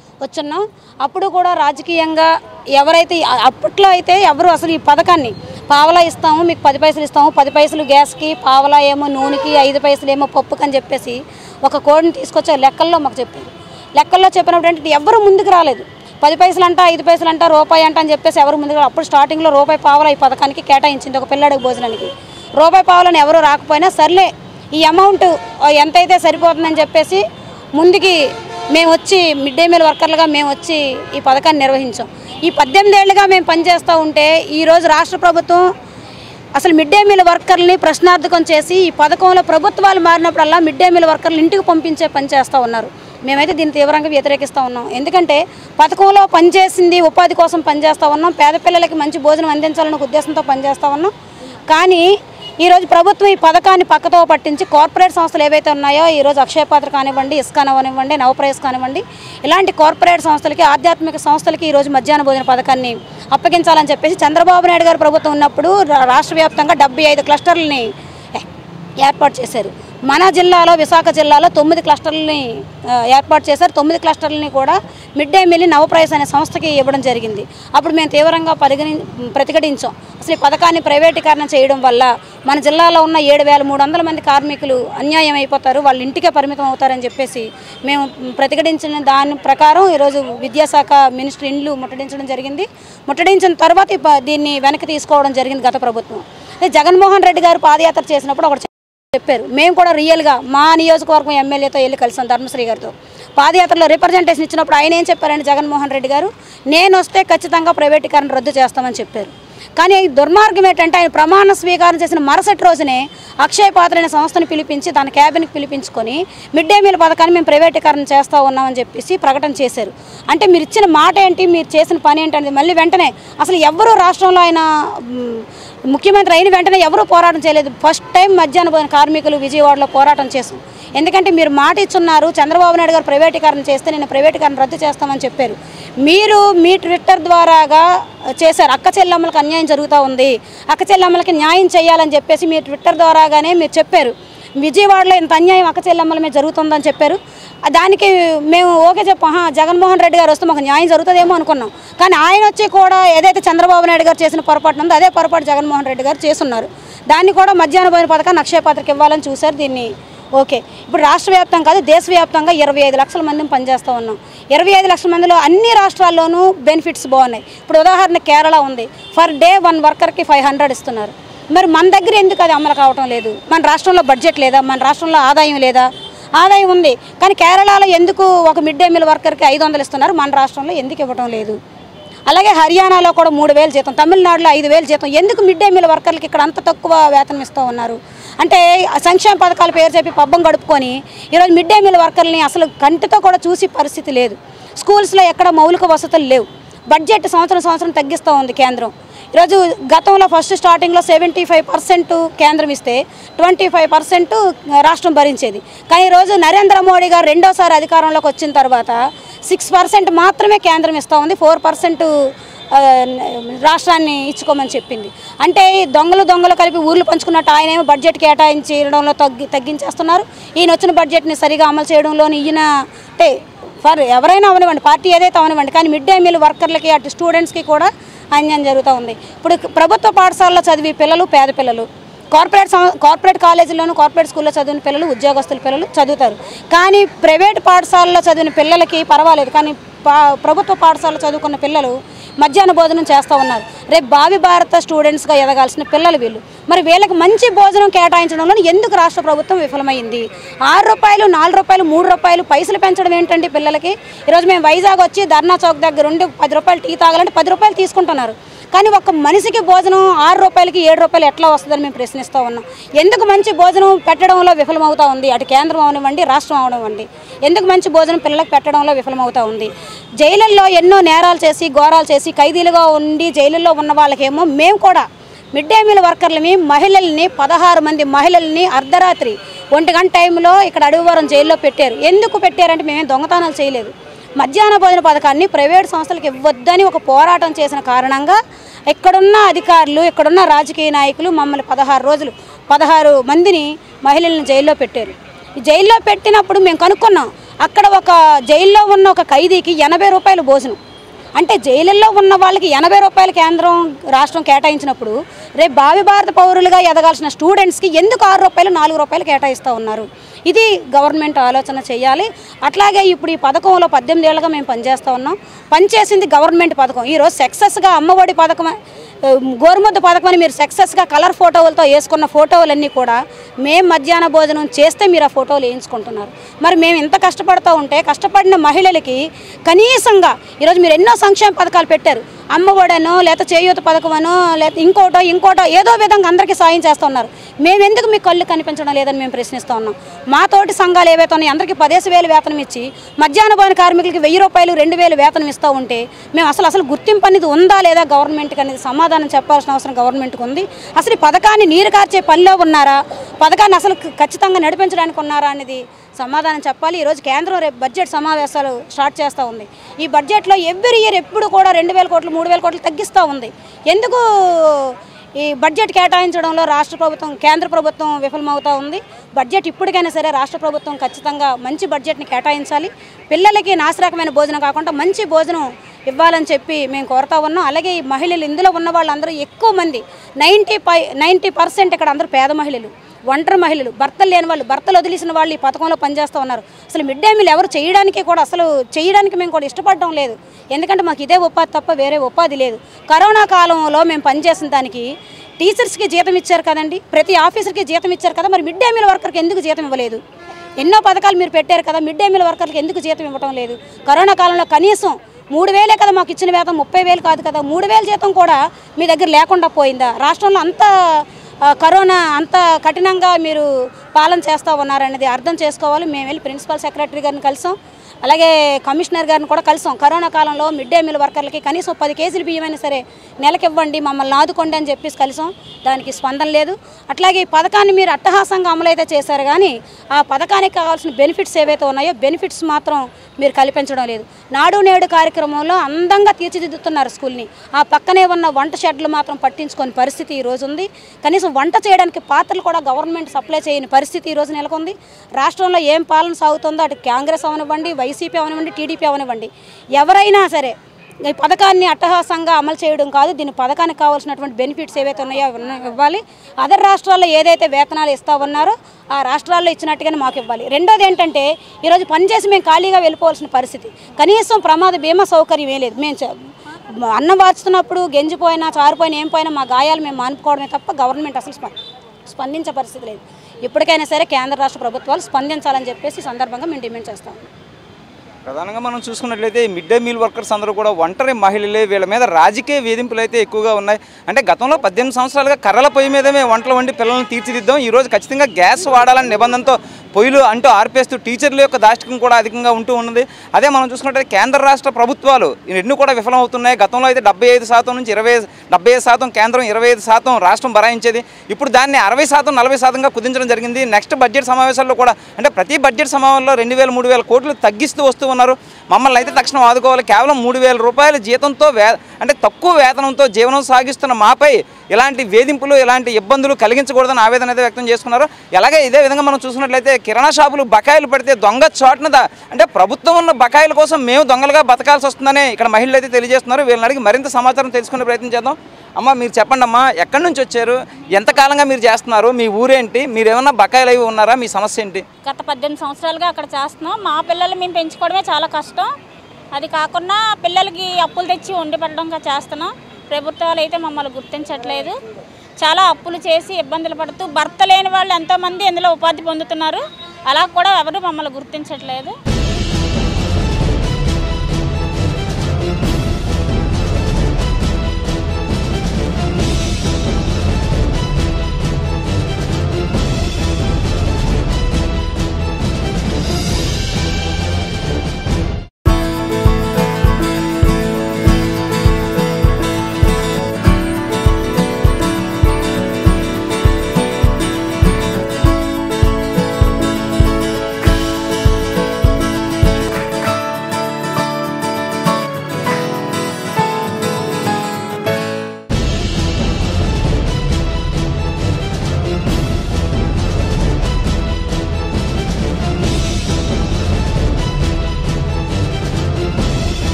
వచ్చున్నాం అప్పుడు కూడా రాజకీయంగా ఎవరైతే అ- అప్పట్లో అయితే ఎవరు అసలు ఈ పథకాన్ని పావలా ఇస్తాము మీకు పది పైసలు ఇస్తాము పది పైసలు గ్యాస్కి పావలా ఏమో నూనెకి ఐదు పైసలు ఏమో పప్పుకి అని చెప్పేసి ఒక కోడిని తీసుకొచ్చే లెక్కల్లో మాకు చెప్పారు లెక్కల్లో చెప్పినప్పుడు ఏంటంటే ఎవరు ముందుకు రాలేదు పది పైసలు అంట ఐదు పైసలు అంట రూపాయి అంట అని చెప్పేసి ఎవరు ముందుకు రా- అప్పుడు స్టార్టింగ్లో రూపాయి పావలా ఈ పథకానికి కేటాయించింది ఒక పిల్లాడికి భోజనానికి రూపాయి పావలని ఎవరు రాకపోయినా సర్లే ఈ అమౌంట్ ఎంతైతే సరిపోతుందని చెప్పేసి ముందుకి మేము వచ్చి మిడ్ డే మీల్ వర్కర్లుగా మేము వచ్చి ఈ పథకాన్ని నిర్వహించాం ఈ పద్దెనిమిది ఏళ్ళుగా మేము పనిచేస్తూ ఉంటే ఈరోజు రాష్ట్ర ప్రభుత్వం అసలు మిడ్ డే మీల్ వర్కర్ని ప్రశ్నార్థకం చేసి ఈ పథకంలో ప్రభుత్వాలు మారినప్పుడల్లా మిడ్ డే మీల్ వర్కర్లు ఇంటికి పంపించే పని చేస్తూ ఉన్నారు మేమైతే దీన్ని తీవ్రంగా వ్యతిరేకిస్తూ ఉన్నాం ఎందుకంటే పథకంలో పనిచేసింది ఉపాధి కోసం పనిచేస్తూ ఉన్నాం పేద పిల్లలకి మంచి భోజనం అందించాలనే ఒక ఉద్దేశంతో పనిచేస్తూ ఉన్నాం కానీ ఈరోజు ప్రభుత్వం ఈ పథకాన్ని పక్కతో పట్టించి కార్పొరేట్ సంస్థలు ఏవైతే ఉన్నాయో ఈరోజు అక్షయ పాత్ర కానివ్వండి ఇస్కా కానివ్వండి నవప్రయస్ కానివ్వండి ఇలాంటి కార్పొరేట్ సంస్థలకి ఆధ్యాత్మిక సంస్థలకి ఈరోజు మధ్యాహ్న భోజన పథకాన్ని అప్పగించాలని చెప్పేసి చంద్రబాబు నాయుడు గారు ప్రభుత్వం ఉన్నప్పుడు రా- రాష్ట్ర వ్యాప్తంగా డెబ్బై ఐదు క్లస్టర్లని ఏర్పాటు చేశారు మన జిల్లాలో విశాఖ జిల్లాలో తొమ్మిది క్లస్టర్లని ఆ, ఏర్పాటు చేశారు తొమ్మిది క్లస్టర్లని కూడా మిడ్ డే మీల్ని నవప్రయస్ అనే సంస్థకి ఇవ్వడం జరిగింది అప్పుడు మేము తీవ్రంగా పరిగణి ప్రతిఘటించాం అసలు ఈ పథకాన్ని ప్రైవేటీకరణ చేయడం వల్ల మన జిల్లాలో ఉన్న ఏడు వేల మూడు వందల మంది కార్మికులు అన్యాయం అయిపోతారు వాళ్ళ ఇంటికే పరిమితం అవుతారని చెప్పేసి మేము ప్రతిఘటించిన దాని ప్రకారం ఈరోజు విద్యాశాఖ మినిస్టర్ ఇండ్లు ముట్టడించడం జరిగింది ముట్టడించిన తర్వాత ఈ ప- దీన్ని వెనక్కి తీసుకోవడం జరిగింది గత ప్రభుత్వం అదే జగన్మోహన్ రెడ్డి గారు పాదయాత్ర చేసినప్పుడు ఒకటి చెప్పారు మేము కూడా రియల్గా మా నియోజకవర్గం ఎమ్మెల్యేతో వెళ్ళి కలిసాం ధర్మశ్రీ గారితో పాదయాత్రలో రిప్రజెంటేషన్ ఇచ్చినప్పుడు ఆయన ఏం చెప్పారంటే జగన్మోహన్ రెడ్డి గారు నేను వస్తే ఖచ్చితంగా ప్రైవేటీకరణ రద్దు చేస్తామని చెప్పారు కానీ ఈ దుర్మార్గం ఏంటంటే ఆయన ప్రమాణ స్వీకారం చేసిన మరుసటి రోజునే అక్షయ పాత్ర అనే సంస్థను పిలిపించి దాని క్యాబిన్కి పిలిపించుకొని మిడ్ డే మీల్ పథకాన్ని మేము ప్రైవేటీకరణ చేస్తా ఉన్నామని చెప్పేసి ప్రకటన చేశారు అంటే మీరు ఇచ్చిన మాట ఏంటి మీరు చేసిన పని ఏంటి అనేది మళ్ళీ వెంటనే అసలు ఎవరు రాష్ట్రంలో ఆయన మ్, ముఖ్యమంత్రి అయిన వెంటనే ఎవరూ పోరాటం చేయలేదు ఫస్ట్ టైం మధ్యాహ్న భోజన కార్మికులు విజయవాడలో పోరాటం చేసాం ఎందుకంటే మీరు మాట ఇచ్చున్నారు చంద్రబాబు నాయుడు గారు ప్రైవేటీకరణ చేస్తే నేను ప్రైవేటీకరణ రద్దు చేస్తామని చెప్పారు మీరు మీ ట్విట్టర్ ద్వారాగా చేశారు అక్క చెల్లెమ్మలకు అన్యాయం జరుగుతూ ఉంది అక్క చెల్లెమ్మలకి న్యాయం చేయాలని చెప్పేసి మీ ట్విట్టర్ ద్వారాగానే మీరు చెప్పారు విజయవాడలో ఇంత అన్యాయం అక్క చెల్లెమ్మల మీద జరుగుతుందని చెప్పారు ఆ దానికి మేము ఓకే చెప్పాం "ఆహా, జగన్మోహన్ రెడ్డి గారు వస్తే మాకు న్యాయం జరుగుతుందేమో అనుకున్నాం కానీ ఆయన వచ్చి కూడా ఏదైతే చంద్రబాబు నాయుడు గారు చేసిన పొరపాటు ఉందో అదే పొరపాటు జగన్మోహన్ రెడ్డి గారు చేస్తున్నారు దాన్ని కూడా మధ్యాహ్న భోజన పథకాన్ని అక్షయ పాత్రకి ఇవ్వాలని చూశారు దీన్ని ఓకే ఇప్పుడు రాష్ట్ర వ్యాప్తం కాదు దేశవ్యాప్తంగా ఇరవై ఐదు లక్షల మందిని పనిచేస్తూ ఉన్నాం ఇరవై ఐదు లక్షల మందిలో అన్ని రాష్ట్రాల్లోనూ బెనిఫిట్స్ బాగున్నాయి ఇప్పుడు ఉదాహరణ కేరళ ఉంది ఫర్ డే వన్ వర్కర్కి ఫైవ్ హండ్రెడ్ ఇస్తున్నారు మరి మన దగ్గర ఎందుకు అది అమలు కావటం లేదు మన రాష్ట్రంలో బడ్జెట్ లేదా మన రాష్ట్రంలో ఆదాయం లేదా ఆదాయం ఉంది కానీ కేరళలో ఎందుకు ఒక మిడ్ డే మీల్ వర్కర్కి ఐదు వందలు ఇస్తున్నారు మన రాష్ట్రంలో ఎందుకు ఇవ్వటం లేదు అలాగే హర్యానాలో కూడా మూడు వేలు జీతం తమిళనాడులో ఐదు వేలు జీతం ఎందుకు మిడ్ డే మీల్ వర్కర్లకి ఇక్కడ అంత తక్కువ వేతనం ఇస్తూ ఉన్నారు అంటే ఆ సంక్షేమ పథకాల పేరు చెప్పి పబ్బం గడుపుకొని ఈరోజు మిడ్ డే మీల్ వర్కర్ని అసలు కంటితో కూడా చూసి పరిస్థితి లేదు స్కూల్స్లో ఎక్కడ మౌలిక వసతులు లేవు బడ్జెట్ సంవత్సరం సంవత్సరం తగ్గిస్తూ ఉంది కేంద్రం ఈరోజు గతంలో ఫస్ట్ స్టార్టింగ్లో సెవెంటీ ఫైవ్ పర్సెంట్ కేంద్రం ఇస్తే ట్వంటీ ఫైవ్ పర్సెంట్ రాష్ట్రం భరించేది కానీ ఈరోజు నరేంద్ర మోడీ గారు రెండోసారి అధికారంలోకి వచ్చిన తర్వాత సిక్స్ పర్సెంట్ మాత్రమే కేంద్రం ఇస్తూ ఉంది ఫోర్ పర్సెంట్ రాష్ట్రాన్ని ఇచ్చుకోమని చెప్పింది అంటే ఈ దొంగలు దొంగలు కలిపి ఊర్లు పంచుకున్నట్టు ఆయన ఏమో బడ్జెట్ కేటాయించడంలో తగ్గి తగ్గించేస్తున్నారు ఈయన వచ్చిన బడ్జెట్ని సరిగా అమలు చేయడంలోని ఈయన అంటే ఫర్ ఎవరైనా అవనివ్వండి పార్టీ ఏదైతే అవనివ్వండి కానీ మిడ్ డే మీల్ వర్కర్లకి అటు స్టూడెంట్స్కి కూడా అన్యాయం జరుగుతూ ఉంది ఇప్పుడు ప్రభుత్వ పాఠశాలలో చదివే పిల్లలు పేద పిల్లలు కార్పొరేట్ సం- కార్పొరేట్ కాలేజీల్లోనూ కార్పొరేట్ స్కూల్లో చదివిన పిల్లలు ఉద్యోగస్తుల పిల్లలు చదువుతారు కానీ ప్రైవేట్ పాఠశాలలో చదివిన పిల్లలకి పర్వాలేదు కానీ పా ప్రభుత్వ పాఠశాలలో చదువుకున్న పిల్లలు మధ్యాహ్న భోజనం చేస్తూ ఉన్నారు రేపు భావి భారత స్టూడెంట్స్గా ఎదగాల్సిన పిల్లలు వీళ్ళు మరి వీళ్ళకి మంచి భోజనం కేటాయించడంలో ఎందుకు రాష్ట్ర ప్రభుత్వం విఫలమైంది ఆరు రూపాయలు నాలుగు రూపాయలు మూడు రూపాయలు పైసలు పెంచడం ఏంటండి పిల్లలకి ఈరోజు మేము వైజాగ్ వచ్చి ధర్నా చౌక్ దగ్గర ఉండి పది రూపాయలు టీ తాగాలంటే పది రూపాయలు తీసుకుంటున్నారు కానీ ఒక మనిషికి భోజనం ఆరు రూపాయలకి ఏడు రూపాయలు ఎట్లా వస్తుందని మేము ప్రశ్నిస్తూ ఉన్నాం ఎందుకు మంచి భోజనం పెట్టడంలో విఫలమవుతా ఉంది అటు కేంద్రం అవనివ్వండి రాష్ట్రం అవనివ్వండి ఎందుకు మంచి భోజనం పిల్లలకు పెట్టడంలో విఫలమవుతా ఉంది జైళ్ళల్లో ఎన్నో నేరాలు చేసి ఘోరాలు చేసి ఖైదీలుగా ఉండి జైలుల్లో ఉన్న వాళ్ళకేమో మేము కూడా మిడ్ డే మీల్ వర్కర్లని మహిళల్ని పదహారు మంది మహిళల్ని అర్ధరాత్రి ఒంటి గంట టైంలో ఇక్కడ అడవివరం జైల్లో పెట్టారు ఎందుకు పెట్టారంటే మేమేం దొంగతనాలు చేయలేదు మధ్యాహ్న భోజన పథకాన్ని ప్రైవేట్ సంస్థలకు ఇవ్వద్దని ఒక పోరాటం చేసిన కారణంగా ఇక్కడున్న అధికారులు ఇక్కడున్న రాజకీయ నాయకులు మమ్మల్ని పదహారు రోజులు పదహారు మందిని మహిళల్ని జైల్లో పెట్టారు ఈ జైల్లో పెట్టినప్పుడు మేము కనుక్కున్నాం అక్కడ ఒక జైల్లో ఉన్న ఒక ఖైదీకి ఎనభై రూపాయలు భోజనం అంటే జైలుల్లో ఉన్న వాళ్ళకి ఎనభై రూపాయల కేంద్రం రాష్ట్రం కేటాయించినప్పుడు రేపు భావి భారత పౌరులుగా ఎదగాల్సిన స్టూడెంట్స్కి ఎందుకు ఆరు రూపాయలు నాలుగు రూపాయలు కేటాయిస్తూ ఉన్నారు ఇది గవర్నమెంట్ ఆలోచన చేయాలి అట్లాగే ఇప్పుడు ఈ పథకంలో పద్దెనిమిది ఏళ్ళుగా మేము పనిచేస్తూ ఉన్నాం పనిచేసింది గవర్నమెంట్ పథకం ఈరోజు సక్సెస్గా అమ్మఒడి పథకం ఆ, గోరుముద్ద పథకం అని మీరు సక్సెస్గా కలర్ ఫోటోలతో వేసుకున్న ఫోటోలన్నీ కూడా మేము మధ్యాహ్న భోజనం చేస్తే మీరు ఆ ఫోటోలు వేయించుకుంటున్నారు మరి మేము ఇంత కష్టపడుతూ ఉంటే కష్టపడిన మహిళలకి కనీసంగా ఈరోజు మీరు ఎన్నో సంక్షేమ పథకాలు పెట్టారు అమ్మఒడనో లేకపోతే చేయూత పథకమనో లేకపోతే ఇంకోటో ఇంకోటో ఏదో విధంగా అందరికీ సాయం చేస్తూ ఉన్నారు మేము ఎందుకు మీకు కళ్ళు కనిపించడం లేదని మేము ప్రశ్నిస్తూ ఉన్నాం మా తోటి సంఘాలు ఏవైతే ఉన్నాయో అందరికీ పదేసి వేలు వేతనం ఇచ్చి మధ్యాహ్న భోజన కార్మికులకి వెయ్యి రూపాయలు రెండు వేలు వేతనం ఇస్తూ ఉంటే మేము అసలు అసలు గుర్తింపు అనేది ఉందా లేదా గవర్నమెంట్కి అనేది సమాధానం చెప్పాల్సిన అవసరం గవర్నమెంట్కి ఉంది అసలు ఈ పథకాన్ని నీరు కార్చే పనిలో ఉన్నారా పథకాన్ని అసలు ఖచ్చితంగా నడిపించడానికి ఉన్నారా అనేది సమాధానం చెప్పాలి ఈరోజు కేంద్రం రేపు బడ్జెట్ సమావేశాలు స్టార్ట్ చేస్తూ ఉంది ఈ బడ్జెట్లో ఎవ్రీ ఇయర్ ఎప్పుడు కూడా రెండు వేల కోట్లు మూడు వేల కోట్లు తగ్గిస్తూ ఉంది ఎందుకు ఈ బడ్జెట్ కేటాయించడంలో రాష్ట్ర ప్రభుత్వం కేంద్ర ప్రభుత్వం విఫలమవుతూ ఉంది బడ్జెట్ ఇప్పటికైనా సరే రాష్ట్ర ప్రభుత్వం ఖచ్చితంగా మంచి బడ్జెట్ని కేటాయించాలి పిల్లలకి నాసిరకమైన భోజనం కాకుండా మంచి భోజనం ఇవ్వాలని చెప్పి మేము కోరుతా ఉన్నాం అలాగే ఈ మహిళలు ఇందులో ఉన్న వాళ్ళందరూ ఎక్కువ మంది నైంటీ పై నైంటీ పర్సెంట్ ఇక్కడ అందరూ పేద మహిళలు ఒంటరి మహిళలు భర్తలు లేని వాళ్ళు భర్తలు వదిలేసిన వాళ్ళు ఈ పథకంలో పనిచేస్తూ ఉన్నారు అసలు మిడ్ డే మీల్ ఎవరు చేయడానికి కూడా అసలు చేయడానికి మేము కూడా ఇష్టపడడం లేదు ఎందుకంటే మాకు ఇదే ఉపాధి తప్ప వేరే ఉపాధి లేదు కరోనా కాలంలో మేము పనిచేసిన దానికి టీచర్స్కి జీతం ఇచ్చారు కదండి ప్రతి ఆఫీసర్కి జీతం ఇచ్చారు కదా మరి మిడ్ డే మీల్ వర్కర్కి ఎందుకు జీతం ఇవ్వలేదు ఎన్నో పథకాలు మీరు పెట్టారు కదా మిడ్ డే మీల్ వర్కర్కి ఎందుకు జీతం ఇవ్వడం లేదు కరోనా కాలంలో కనీసం మూడు వేలే కదా మాకు ఇచ్చిన వేతం ముప్పై వేలు కాదు కదా మూడు వేల జీతం కూడా మీ దగ్గర లేకుండా పోయిందా రాష్ట్రంలో అంత ఆ, కరోనా అంత కఠినంగా మీరు పాలన చేస్తూ ఉన్నారనేది అర్థం చేసుకోవాలి మేము వెళ్ళి ప్రిన్సిపల్ సెక్రటరీ గారిని కలిసాం అలాగే కమిషనర్ గారిని కూడా కలిసాం కరోనా కాలంలో మిడ్ డే మీల్ వర్కర్లకి కనీసం పది కేజీలు బియ్యమైనా సరే నెలకి ఇవ్వండి మమ్మల్ని ఆదుకోండి అని చెప్పేసి కలిసాం దానికి స్పందన లేదు అట్లాగే ఈ పథకాన్ని మీరు అట్టహాసంగా అమలైతే చేశారు కానీ ఆ పథకానికి కావాల్సిన బెనిఫిట్స్ ఏవైతే ఉన్నాయో బెనిఫిట్స్ మాత్రం మీరు కల్పించడం లేదు నాడు నేడు కార్యక్రమంలో అందంగా తీర్చిదిద్దుతున్నారు స్కూల్ని ఆ పక్కనే ఉన్న వంట షెడ్లు మాత్రం పట్టించుకొని పరిస్థితి ఈ రోజు ఉంది కనీసం వంట చేయడానికి పాత్రలు కూడా గవర్నమెంట్ సప్లై చేయని పరిస్థితి ఈ రోజు నెలకొంది రాష్ట్రంలో ఏం పాలన సాగుతుందో అటు కాంగ్రెస్ అవనివ్వండి వైసీపీ అవనివ్వండి టీడీపీ అవనివ్వండి ఎవరైనా సరే ఈ పథకాన్ని అట్టహాసంగా అమలు చేయడం కాదు దీని పథకానికి కావాల్సినటువంటి బెనిఫిట్స్ ఏవైతే ఉన్నాయో అవి ఉన్న- ఇవ్వాలి అదర్ రాష్ట్రాల్లో ఏదైతే వేతనాలు ఇస్తా ఉన్నారో ఆ రాష్ట్రాల్లో ఇచ్చినట్టుగానే మాకు ఇవ్వాలి రెండోది ఏంటంటే ఈరోజు పనిచేసి మేము ఖాళీగా వెళ్ళిపోవాల్సిన పరిస్థితి కనీసం ప్రమాద బీమా సౌకర్యం ఏ లేదు మేము చ- అన్నం వాచుతున్నప్పుడు గెంజిపోయినా చారిపోయినా ఏం పోయినా మా గాయాలు మేము మానుకోవడమే తప్ప గవర్నమెంట్ అసలు స్ప- స్పందించే పరిస్థితి లేదు ఇప్పటికైనా సరే కేంద్ర రాష్ట్ర ప్రభుత్వాలు స్పందించాలని చెప్పేసి ఈ సందర్భంగా మేము డిమాండ్ చేస్తాం ప్రధానంగా మనం చూసుకున్నట్లయితే ఈ మిడ్ డే మీల్ వర్కర్స్ అందరూ కూడా ఒంటరి మహిళలే వీళ్ళ మీద రాజకీయ వేధింపులు అయితే ఎక్కువగా ఉన్నాయి అంటే గతంలో పద్దెనిమిది సంవత్సరాలుగా కర్రల పొయ్యి మీదే మేము వంటలు వండి పిల్లల్ని తీర్చిదిద్దాం ఈ రోజు ఖచ్చితంగా గ్యాస్ వాడాలని నిబంధనతో పొయ్యిలు అంటూ ఆర్పేస్తూ టీచర్ల యొక్క దాష్టికం కూడా అధికంగా ఉంటూ ఉన్నది అదే మనం చూసుకున్నట్లయితే కేంద్ర రాష్ట్ర ప్రభుత్వాలు ఈ రెండు కూడా విఫలమవుతున్నాయి గతంలో అయితే డెబ్బై ఐదు శాతం నుంచి ఇరవై డెబ్బై ఐదు శాతం కేంద్రం ఇరవై ఐదు శాతం రాష్ట్రం భరాయించేది ఇప్పుడు దాన్ని అరవై శాతం నలభై శాతంగా కుదించడం జరిగింది నెక్స్ట్ బడ్జెట్ సమావేశాల్లో కూడా అంటే ప్రతి బడ్జెట్ సమావేశంలో రెండు వేల మూడు వేల కోట్లు తగ్గిస్తూ వస్తూ ఉన్నారు మమ్మల్ని అయితే తక్షణం ఆదుకోవాలి కేవలం మూడు వేల రూపాయల జీతంతో వే అంటే తక్కువ వేతనంతో జీవనం సాగిస్తున్న మాపై ఇలాంటి వేధింపులు ఇలాంటి ఇబ్బందులు కలిగించకూడదని ఆవేదన అయితే వ్యక్తం చేసుకున్నారు అలాగే ఇదే విధంగా మనం చూసినట్లయితే కిరాణా షాపులు బకాయిలు పడితే దొంగ చాటున దా- అంటే ప్రభుత్వం ఉన్న బకాయిల కోసం మేము దొంగలుగా బతకాల్సి వస్తుందని ఇక్కడ మహిళలు అయితే తెలియజేస్తున్నారు వీళ్ళని అడిగి మరింత సమాచారం తెలుసుకునే ప్రయత్నం చేద్దాం అమ్మ మీరు చెప్పండి అమ్మా ఎక్కడి నుంచి వచ్చారు ఎంతకాలంగా మీరు చేస్తున్నారు మీ ఊరేంటి మీరు ఏమన్నా బకాయిలు అవి ఉన్నారా మీ సమస్య ఏంటి గత పద్దెనిమిది సంవత్సరాలుగా అక్కడ చేస్తున్నాం మా పిల్లలు మేము పెంచుకోవడమే చాలా కష్టం అది కాకుండా పిల్లలకి అప్పులు తెచ్చి వండి పెట్టడంగా చేస్తున్నాం ప్రభుత్వాలు అయితే మమ్మల్ని గుర్తించట్లేదు చాలా అప్పులు చేసి ఇబ్బందులు పడుతూ భర్త లేని వాళ్ళు ఎంతోమంది ఇందులో ఉపాధి పొందుతున్నారు అలా కూడా ఎవరు మమ్మల్ని గుర్తించట్లేదు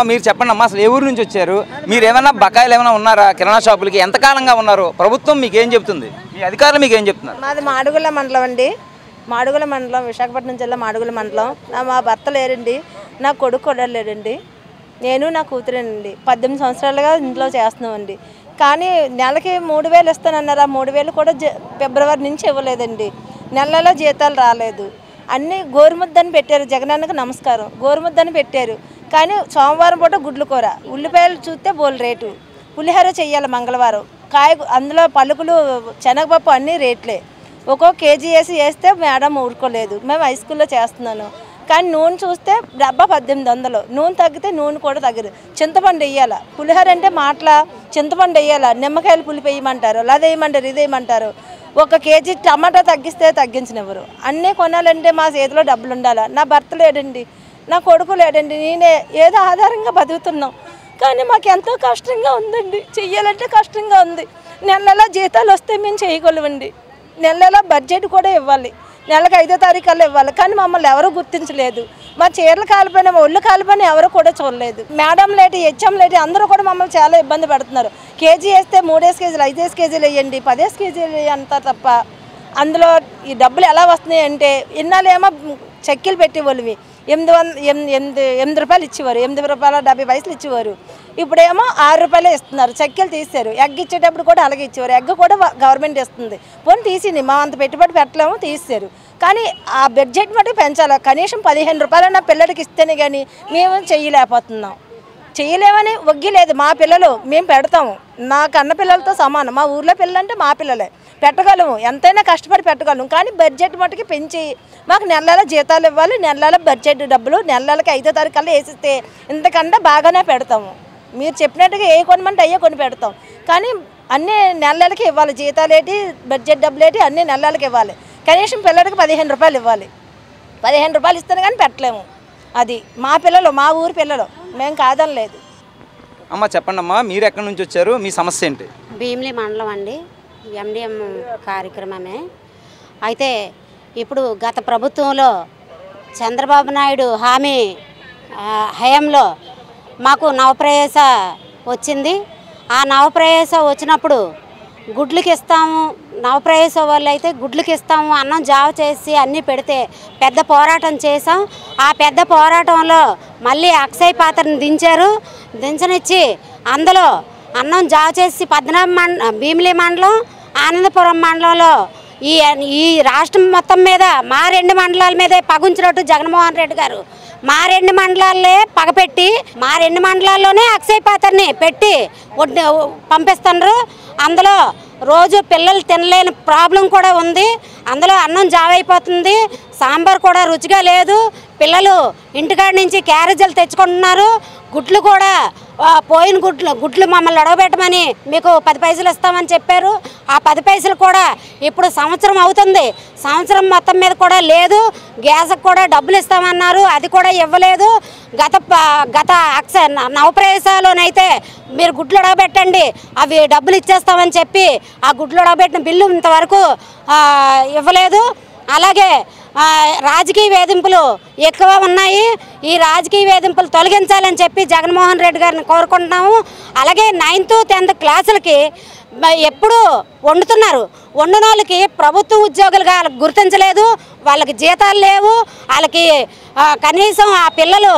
మీరు చెప్పండి అమ్మా అసలు ఏ ఊరు నుంచి వచ్చారు మీరు ఏమైనా బకాయిలు ఏమైనా ఉన్నారా కిరాణా షాపులకి ఎంతకాలంగా ఉన్నారు ప్రభుత్వం మీకు ఏం చెప్తుంది మీ అధికారులు మీకు ఏం చెప్తున్నారు మాది మాడుగుల మండలం అండి మాడుగుల మండలం విశాఖపట్నం జిల్లా మాడుగుల మండలం నా మా భర్త లేరండి నా కొడుకు కూడా లేడండి నేను నా కూతురేనండి పద్దెనిమిది సంవత్సరాలుగా ఇంట్లో చేస్తున్నామండి కానీ నెలకి మూడు వేలు ఇస్తానన్నారు ఆ మూడు వేలు కూడా జ- ఫిబ్రవరి నుంచి ఇవ్వలేదండి నెల నెల జీతాలు రాలేదు అన్నీ గోరుముద్దని పెట్టారు జగనన్నకు నమస్కారం గోరుముద్దని పెట్టారు కానీ సోమవారం పూట గుడ్లు కూర ఉల్లిపాయలు చూస్తే బోల్ రేటు పులిహోర చెయ్యాలి మంగళవారం కాయ అందులో పలుకులు శనగపప్పు అన్నీ రేట్లే ఒక్కో కేజీ వేసి వేస్తే మేడం ఊరుకోలేదు మేము హై స్కూల్లో చేస్తున్నాను కానీ నూనె చూస్తే డబ్బా పద్దెనిమిది వందలు నూనె తగ్గితే నూనె కూడా తగ్గదు చింతపండు వేయాల పులిహోర అంటే మాటల చింతపండు వేయాల నిమ్మకాయలు పులిపి వేయమంటారు లేదా వేయమంటారు ఇది వేయమంటారు ఒక కేజీ టమాటా తగ్గిస్తే తగ్గించనివ్వరు అన్నీ కొనాలంటే మా చేతిలో డబ్బులు ఉండాలి నా భర్త లేడండి నా కొడుకు లేడండి నేనే ఏదో ఆధారంగా బతుకుతున్నాం కానీ మాకు ఎంతో కష్టంగా ఉందండి చెయ్యాలంటే కష్టంగా ఉంది నెల నెల జీతాలు వస్తే మేము చేయగలమండి నెల నెల బడ్జెట్ కూడా ఇవ్వాలి నెలకు ఐదో తారీఖు కల్లా ఇవ్వాలి కానీ మమ్మల్ని ఎవరూ గుర్తించలేదు మా చీరలు కాలిపోయిన మా ఒళ్ళు కాలిపోయిన ఎవరు కూడా చూడలేదు మేడం లేటి హెచ్ఎం లేటి అందరూ కూడా మమ్మల్ని చాలా ఇబ్బంది పెడుతున్నారు కేజీ వేస్తే మూడేసి కేజీలు ఐదేసి కేజీలు వేయండి పదేసి కేజీలు వేయండి అంటారు తప్ప అందులో ఈ డబ్బులు ఎలా వస్తున్నాయి అంటే ఇన్నాళ్ళేమో చెక్కీలు పెట్టేవాళ్ళవి ఎనిమిది వంద ఎనిమిది ఎనిమిది ఎనిమిది రూపాయలు ఇచ్చేవారు ఎనిమిది రూపాయల డెబ్బై పైసలు ఇచ్చేవారు ఇప్పుడేమో ఆరు రూపాయలే ఇస్తున్నారు చెక్కీలు తీశారు ఎగ్ ఇచ్చేటప్పుడు కూడా అలాగే ఇచ్చేవారు ఎగ్ కూడా వ- గవర్నమెంట్ ఇస్తుంది పోనీ తీసింది మా అంత పెట్టుబడి పెట్టలేము తీసారు కానీ ఆ బడ్జెట్ మటుకు పెంచాలి కనీసం పదిహేను రూపాయలు నా పిల్లడికి ఇస్తేనే కానీ మేము చెయ్యలేకపోతున్నాం చేయలేమని ఒగ్గిలేదు మా పిల్లలు మేము పెడతాము నా కన్న పిల్లలతో సమానం మా ఊర్లో పిల్లలు అంటే మా పిల్లలే పెట్టగలము ఎంతైనా కష్టపడి పెట్టగలము కానీ బడ్జెట్ మటుకి పెంచి మాకు నెల నెల జీతాలు ఇవ్వాలి నెల నెల బడ్జెట్ డబ్బులు నెల నెలకి ఐదో తారీఖు కల్లా వేసిస్తే ఇంతకంటే బాగానే పెడతాము మీరు చెప్పినట్టుగా ఏ కొనమంటే అయ్యే కొని పెడతాం కానీ అన్ని నెల నెలకి ఇవ్వాలి జీతాలు ఏంటి బడ్జెట్ డబ్బులు ఏంటి అన్ని నెల నెలకి ఇవ్వాలి కనీసం పిల్లడికి పదిహేను రూపాయలు ఇవ్వాలి పదిహేను రూపాయలు ఇస్తాను కానీ పెట్టలేము అది మా పిల్లలు మా ఊరి పిల్లలు మేము కాదని లేదు అమ్మ చెప్పండి అమ్మా మీరు ఎక్కడి నుంచి వచ్చారు మీ సమస్య ఏంటి భీమిలి మండలం అండి ఎండిఎం కార్యక్రమమే అయితే ఇప్పుడు గత ప్రభుత్వంలో చంద్రబాబు నాయుడు హామీ ఆ, హయాంలో మాకు నవప్రవేశ వచ్చింది ఆ నవప్రవేశ వచ్చినప్పుడు గుడ్లకి ఇస్తాము నవప్రవేశ వాళ్ళు అయితే గుడ్లకి ఇస్తాము అన్నం జావ చేసి అన్నీ పెడితే పెద్ద పోరాటం చేసాం ఆ పెద్ద పోరాటంలో మళ్ళీ అక్షయ్ పాత్రను దించారు దించనిచ్చి అందులో అన్నం జావ చేసి పద్మనాభ మండ భీమిలి మండలం ఆనందపురం మండలంలో ఈ ఈ రాష్ట్రం మొత్తం మీద మా రెండు మండలాల మీదే పగుంచినట్టు జగన్మోహన్ రెడ్డి గారు మా రెండు మండలాలే పగపెట్టి మా రెండు మండలాల్లోనే అక్షయ్ పాత్రని పెట్టి వడ్డి- పంపిస్తున్నారు అందులో రోజు పిల్లలు తినలేని ప్రాబ్లం కూడా ఉంది అందులో అన్నం జావైపోతుంది సాంబార్ కూడా రుచిగా లేదు పిల్లలు ఇంటికాడ నుంచి క్యారేజీలు తెచ్చుకుంటున్నారు గుడ్లు కూడా ఆ, పోయిన గుడ్లు గుడ్లు మమ్మల్ని అడగబెట్టమని మీకు పది పైసలు ఇస్తామని చెప్పారు ఆ పది పైసలు కూడా ఇప్పుడు సంవత్సరం అవుతుంది సంవత్సరం మొత్తం మీద కూడా లేదు గ్యాస్కి కూడా డబ్బులు ఇస్తామన్నారు అది కూడా ఇవ్వలేదు గత ప- గత అక్ష నవప్రవేశాలోనైతే మీరు గుడ్లు అడగబెట్టండి అవి డబ్బులు ఇచ్చేస్తామని చెప్పి ఆ గుడ్లు అడగబెట్టిన బిల్లు ఇంతవరకు ఆ, ఇవ్వలేదు అలాగే ఆ, రాజకీయ వేధింపులు ఎక్కువ ఉన్నాయి ఈ రాజకీయ వేధింపులు తొలగించాలని చెప్పి జగన్మోహన్ రెడ్డి గారిని కోరుకుంటున్నాము అలాగే నైన్త్ టెన్త్ క్లాసులకి మ- ఎప్పుడు వండుతున్నారు వండిన వాళ్ళకి ప్రభుత్వ ఉద్యోగులుగా వాళ్ళకి గుర్తించలేదు వాళ్ళకి జీతాలు లేవు వాళ్ళకి ఆ, కనీసం ఆ పిల్లలు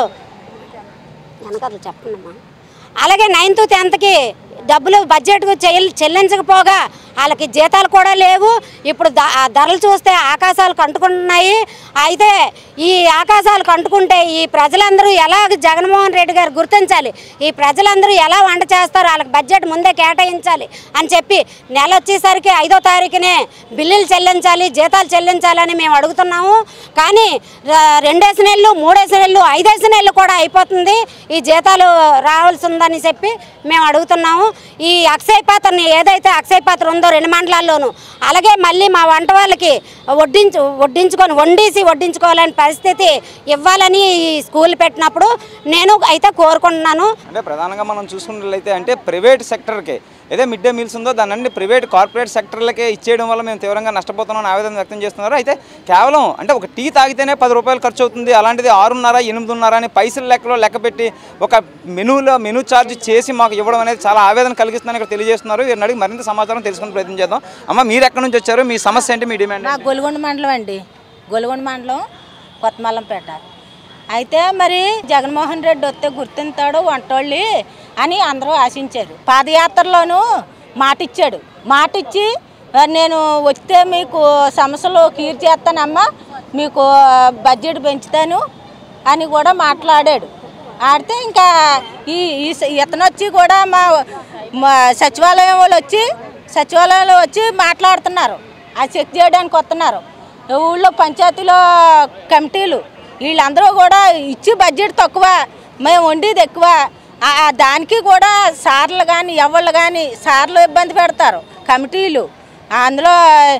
వెనకాల చెప్పండమ్మా అలాగే నైన్త్ టెన్త్కి డబ్బులు బడ్జెట్కు చెల్లి చెల్లించకపోగా వాళ్ళకి జీతాలు కూడా లేవు ఇప్పుడు ద- ఆ ధరలు చూస్తే ఆకాశాలు కంటుకుంటున్నాయి అయితే ఈ ఆకాశాలు కంటుకుంటే ఈ ప్రజలందరూ ఎలా జగన్మోహన్ రెడ్డి గారు గుర్తించాలి ఈ ప్రజలందరూ ఎలా వంట చేస్తారు వాళ్ళకి బడ్జెట్ ముందే కేటాయించాలి అని చెప్పి నెల వచ్చేసరికి ఐదో తారీఖునే బిల్లులు చెల్లించాలి జీతాలు చెల్లించాలని మేము అడుగుతున్నాము కానీ ర- రెండేసి నెలలు మూడేసి నెలలు ఐదేసి నెలలు కూడా అయిపోతుంది ఈ జీతాలు రావాల్సి ఉందని చెప్పి మేము అడుగుతున్నాము ఈ అక్షయ్ పాత్రని ఏదైతే అక్షయ్ పాత్ర ఉందో రెండు మండలాల్లోనూ అలాగే మళ్ళీ మా వంట వాళ్ళకి వడ్డించు వడ్డించుకొని వండేసి వడ్డించుకోవాలని పరిస్థితి ఇవ్వాలని ఈ స్కూల్ పెట్టినప్పుడు నేను అయితే కోరుకుంటున్నాను అంటే ప్రధానంగా మనం చూసుకున్నట్లయితే అంటే ప్రైవేట్ సెక్టర్కి ఏదో మిడ్ డే మీల్స్ ఉందో దాన్ని అన్ని ప్రైవేట్ కార్పొరేట్ సెక్టర్లకే ఇచ్చేయడం వల్ల మేము తీవ్రంగా నష్టపోతున్నామని ఆవేదన వ్యక్తం చేస్తున్నారు అయితే కేవలం అంటే ఒక టీ తాగితేనే పది రూపాయలు ఖర్చు అవుతుంది అలాంటిది ఆరున్నర ఎనిమిదిన్నర అని పైసల లెక్కలో లెక్క పెట్టి ఒక మెనూలో మెనూ ఛార్జ్ చేసి మాకు ఇవ్వడం అనేది చాలా ఆవేదన కలిగిస్తుందని ఇక్కడ తెలియజేస్తున్నారు వీరిని అడిగి మరింత సమాచారం తెలుసుకునే ప్రయత్నం చేద్దాం అమ్మ మీరు ఎక్కడి నుంచి వచ్చారు మీ సమస్య ఏంటి మీ డిమాండ్ మా గొలుగొండ మండలం అండి గొలుగొండ మండలం కొత్తమల్లంపేట అయితే మరి జగన్మోహన్ రెడ్డి వస్తే గుర్తింతాడు వంటోళ్ళి అని అందరూ ఆశించారు పాదయాత్రలోనూ మాట ఇచ్చాడు మాట ఇచ్చి "మరి నేను వస్తే మీకు సమస్యలు క్లియర్ చేస్తానమ్మా మీకు బడ్జెట్ పెంచుతాను అని కూడా మాట్లాడాడు ఆడితే ఇంకా ఈ ఈ స- ఇతను వచ్చి కూడా మా మా సచివాలయం వాళ్ళు వచ్చి సచివాలయంలో వచ్చి మాట్లాడుతున్నారు అది చెక్ చేయడానికి వస్తున్నారు ఊళ్ళో పంచాయతీలో కమిటీలు వీళ్ళందరూ కూడా ఇచ్చి బడ్జెట్ తక్కువ మేము వండేది ఎక్కువ ఆ- ఆ దానికి కూడా సార్లు కానీ ఎవళ్ళు కానీ సార్లు ఇబ్బంది పెడతారు కమిటీలు అందులో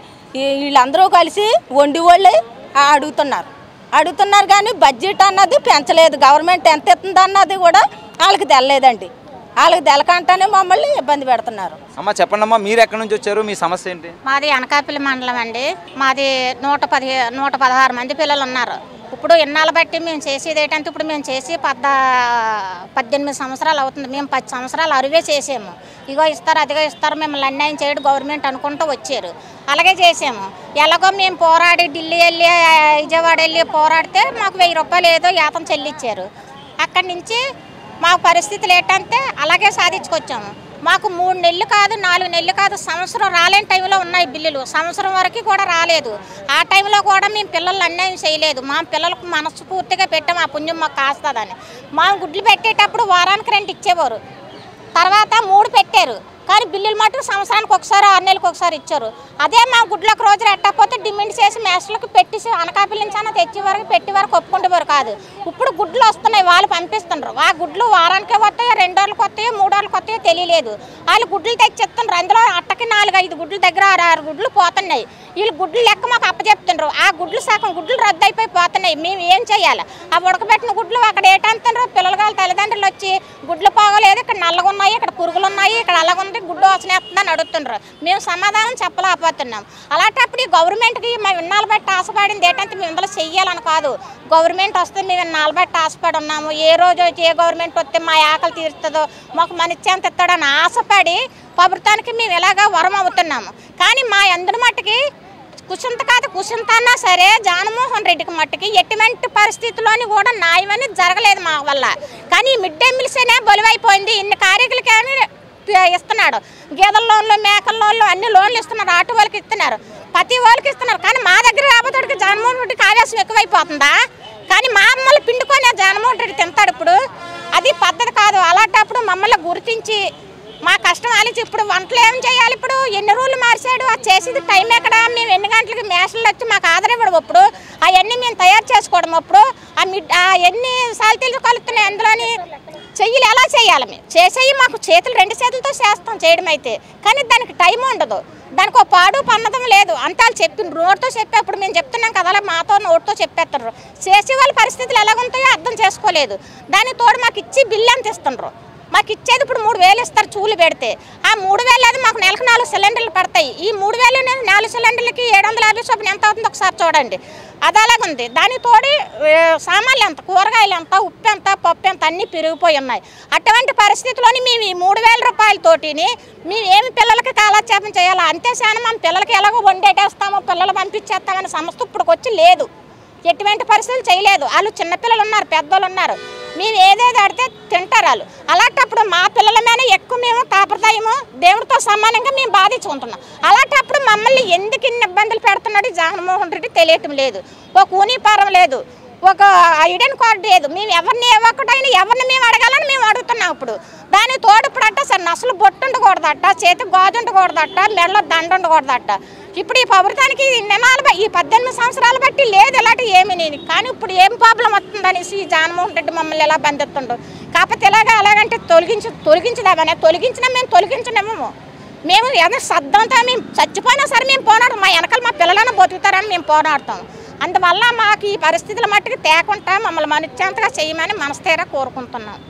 ఈ- వీళ్ళందరూ కలిసి వండి వాళ్ళే అడుగుతున్నారు అడుగుతున్నారు కానీ బడ్జెట్ అన్నది పెంచలేదు గవర్నమెంట్ ఎంత ఇస్తుంది అన్నది కూడా వాళ్ళకి తెల్లలేదండి వాళ్ళకి తెలకంటానే మమ్మల్ని ఇబ్బంది పెడుతున్నారు అమ్మ చెప్పండి అమ్మా మీరు ఎక్కడి నుంచి వచ్చారు మీ సమస్య ఏంటి మాది అనకాపల్లి మండలం అండి మాది నూట పది నూట పదహారు మంది పిల్లలు ఉన్నారు ఇప్పుడు ఇన్నాళ్ళు బట్టి మేము చేసేది ఏంటంటే ఇప్పుడు మేము చేసి పద్ద పద్దెనిమిది సంవత్సరాలు అవుతుంది మేము పది సంవత్సరాలు అరువే చేసాము ఇగో ఇస్తారు అదిగో ఇస్తారు మిమ్మల్ని అన్యాయం చేయడం గవర్నమెంట్ అనుకుంటూ వచ్చారు అలాగే చేసాము ఎలాగో మేము పోరాడి ఢిల్లీ వెళ్ళి ఆ, విజయవాడ వెళ్ళి పోరాడితే మాకు వెయ్యి రూపాయలు ఏదో యాతం చెల్లించారు అక్కడి నుంచి మాకు పరిస్థితులు ఏంటంటే అలాగే సాధించుకొచ్చాము మాకు మూడు నెలలు కాదు నాలుగు నెలలు కాదు సంవత్సరం రాలేని టైంలో ఉన్నాయి బిల్లులు సంవత్సరం వరకు కూడా రాలేదు ఆ టైంలో కూడా మేము పిల్లలు అన్యాయం చేయలేదు మా పిల్లలకు మనస్ఫూర్తిగా పెట్టాము ఆ పుణ్యం మాకు కాస్తుందని మా గుడ్లు పెట్టేటప్పుడు వారానికి రెండు ఇచ్చేవారు తర్వాత మూడు పెట్టారు కానీ బిల్లులు మటుకు సంవత్సరానికి ఒకసారి ఆరు నెలలకు ఒకసారి ఇచ్చారు అదే మా గుడ్లకు రోజులు ఎట్టకపోతే డిమాండ్ చేసి మేస్టర్లకు పెట్టి అనకాపల్లి నుంచి అన్న తెచ్చి వరకు పెట్టి వరకు ఒప్పుకుంటేవారు కాదు ఇప్పుడు గుడ్లు వస్తున్నాయి వాళ్ళు పంపిస్తున్నారు ఆ గుడ్లు వారానికే వస్తాయో రెండు రోజులకు వస్తాయో మూడు రోజులకు వస్తాయో తెలియలేదు వాళ్ళు గుడ్లు తెచ్చిస్తున్నారు అందులో అట్టకి నాలుగు ఐదు గుడ్ల దగ్గర ఆరు ఆరు గుడ్లు పోతున్నాయి వీళ్ళు గుడ్లు లెక్క మాకు అప్పచెప్తున్నారు ఆ గుడ్లు సగం గుడ్లు రద్దు అయిపోయి పోతున్నాయి మేము ఏం చేయాలి ఆ ఉడకబెట్టిన గుడ్లు అక్కడ ఏటంటున్నారు పిల్లలు తల్లిదండ్రులు వచ్చి గుడ్లు పోగలేదు ఇక్కడ నల్లగా ఉన్నాయి ఇక్కడ పురుగులు ఉన్నాయి ఇక్కడ అలాగుంది గుడ్డు వస్తున్నాయి అడుగుతున్నారు మేము సమాధానం చెప్పలేకపోతున్నాం అలాంటప్పుడు ఈ గవర్నమెంట్కి మేము ఇన్నాళ్ళు బట్టి ఆశపడింది ఏంటంటే మేము ఇందులో చెయ్యాలని కాదు గవర్నమెంట్ వస్తే మేము ఇన్నాళ్ళు బట్టి ఆశపడి ఉన్నాము ఏ రోజు వచ్చి ఏ గవర్నమెంట్ వస్తే మా ఆకలి తీరుతుందో మాకు మనిచ్చేంత ఇస్తాడని ఆశపడి ప్రభుత్వానికి మేము ఇలాగా వరం అవుతున్నాము కానీ మా అందరి మట్టుకి కుసింత కాదు కుసింత అన్నా సరే జగన్మోహన్ రెడ్డికి మట్టుకి ఎటువంటి పరిస్థితుల్లోని కూడా న్యాయం అనేది జరగలేదు మా వల్ల కానీ ఈ మిడ్ డే మీల్సేనే బలువైపోయింది ఇన్ని కార్యకులకి ఇస్తున్నాడు గేదెల లోన్లు మేకల లోన్లు అన్ని లోన్లు ఇస్తున్నారు ఆటో వాళ్ళకి ఇస్తున్నారు ప్రతి వాళ్ళకి ఇస్తున్నారు కానీ మా దగ్గర రాబోతుడికి జగన్మోహన్ రెడ్డికి ఆవేశం ఎక్కువైపోతుందా కానీ మా మమ్మల్ని పిండుకొని ఆ జగన్మోహన్ రెడ్డి తింటాడు ఇప్పుడు అది పద్ధతి కాదు అలాంటప్పుడు మమ్మల్ని గుర్తించి మా కష్టం ఆలోచి ఇప్పుడు వంటలు ఏం చేయాలి ఇప్పుడు ఎన్ని రోజులు మార్చాడు అది చేసేది టైం ఎక్కడ మేము ఎన్ని గంటలకి మేషన్లు వచ్చి మాకు ఆధారం ఇవ్వడం ఇప్పుడు అవన్నీ మేము తయారు చేసుకోవడం అప్పుడు ఆ మిడ్ ఆ ఎన్ని సాల్తీలు కలుగుతున్నాయి అందులోని చెయ్యలు ఎలా చేయాలి మేము చేసేవి మాకు చేతులు రెండు చేతులతో చేస్తాం చేయడం అయితే కానీ దానికి టైం ఉండదు దానికి ఒక పాడు పన్నదం లేదు అంతా వాళ్ళు చెప్పి నోటితో చెప్పేప్పుడు మేము చెప్తున్నాం కదా అలా మాతో నోటితో చెప్పేస్తున్నారు చేసే వాళ్ళ పరిస్థితులు ఎలాగుంటాయో అర్థం చేసుకోలేదు దానికి తోడు మాకు ఇచ్చి బిల్లు ఎంత ఇస్తున్నారు మాకు ఇచ్చేది ఇప్పుడు మూడు వేలు ఇస్తారు చూలు పెడితే ఆ మూడు వేలు అది మాకు నెలకు నాలుగు సిలిండర్లు పడతాయి ఈ మూడు వేలు నేను నాలుగు సిలిండర్లకి ఏడు వందల యాభై చొప్పున ఎంత అవుతుందో ఒకసారి చూడండి అది అలాగుంది దానికి తోడి ఏ, సామాన్లు ఎంత కూరగాయలు ఎంత ఉప్పు ఎంత పప్పు ఎంత అన్నీ పెరిగిపోయి ఉన్నాయి అటువంటి పరిస్థితిలోని మేము ఈ మూడు వేల రూపాయలతోటిని మేము ఏమి పిల్లలకి కాలక్షేపం చేయాలా అంతే శానం మా పిల్లలకి ఎలాగో వండేటేస్తామో పిల్లలు పంపించేస్తామనే సంస్థ ఇప్పుడు వచ్చి లేదు ఎటువంటి పరిస్థితులు చేయలేదు వాళ్ళు చిన్నపిల్లలు ఉన్నారు పెద్దోళ్ళు ఉన్నారు మేము ఏదేది ఆడితే తింటారు వాళ్ళు అలాంటప్పుడు మా పిల్లల మీద ఎక్కువ మేము తాపతాయము దేవుడితో సమానంగా మేము బాధించుకుంటున్నాం అలాంటప్పుడు మమ్మల్ని ఎందుకు ఇన్ని ఇబ్బందులు పెడుతున్నాడు ఈ జగన్మోహన్ రెడ్డి తెలియటం లేదు ఒక ఊనిపారం లేదు ఒక ఐడెన్ కార్డు లేదు మేము ఎవరిని ఏ ఒక్కటైనా ఎవరిని మేము అడగాలని మేము అడుగుతున్నాం ఇప్పుడు దాని తోడు ఇప్పుడు అట్ట సరే అసలు బొట్టు ఉండకూడదట చేతికి గాజు ఉండకూడదట మెడలో దండ ఉండకూడదట ఇప్పుడు ఈ ప్రభుత్వానికి ఈ నినాలు బ- ఈ పద్దెనిమిది సంవత్సరాలు బట్టి లేదు ఇలాంటి ఏమీ నేను కానీ ఇప్పుడు ఏం ప్రాబ్లం వస్తుందనేసి ఈ జగన్మోహన్ రెడ్డి మమ్మల్ని ఎలా బంధిస్తుండో కాకపోతే ఇలాగా అలాగంటే తొలగించు తొలగించదామనే తొలగించినా మేము తొలగించలేము మేము ఏదో సర్దంతా మేము చచ్చిపోయినా సరే మేము పోరాడతాం మా వెనకాల మా పిల్లలను బతుకుతారని మేము పోరాడతాం అందువల్ల మాకు ఈ పరిస్థితుల మట్టుకు తేకుండా మమ్మల్ని మనశ్శాంతిగా చేయమని మనస్తేరా కోరుకుంటున్నాం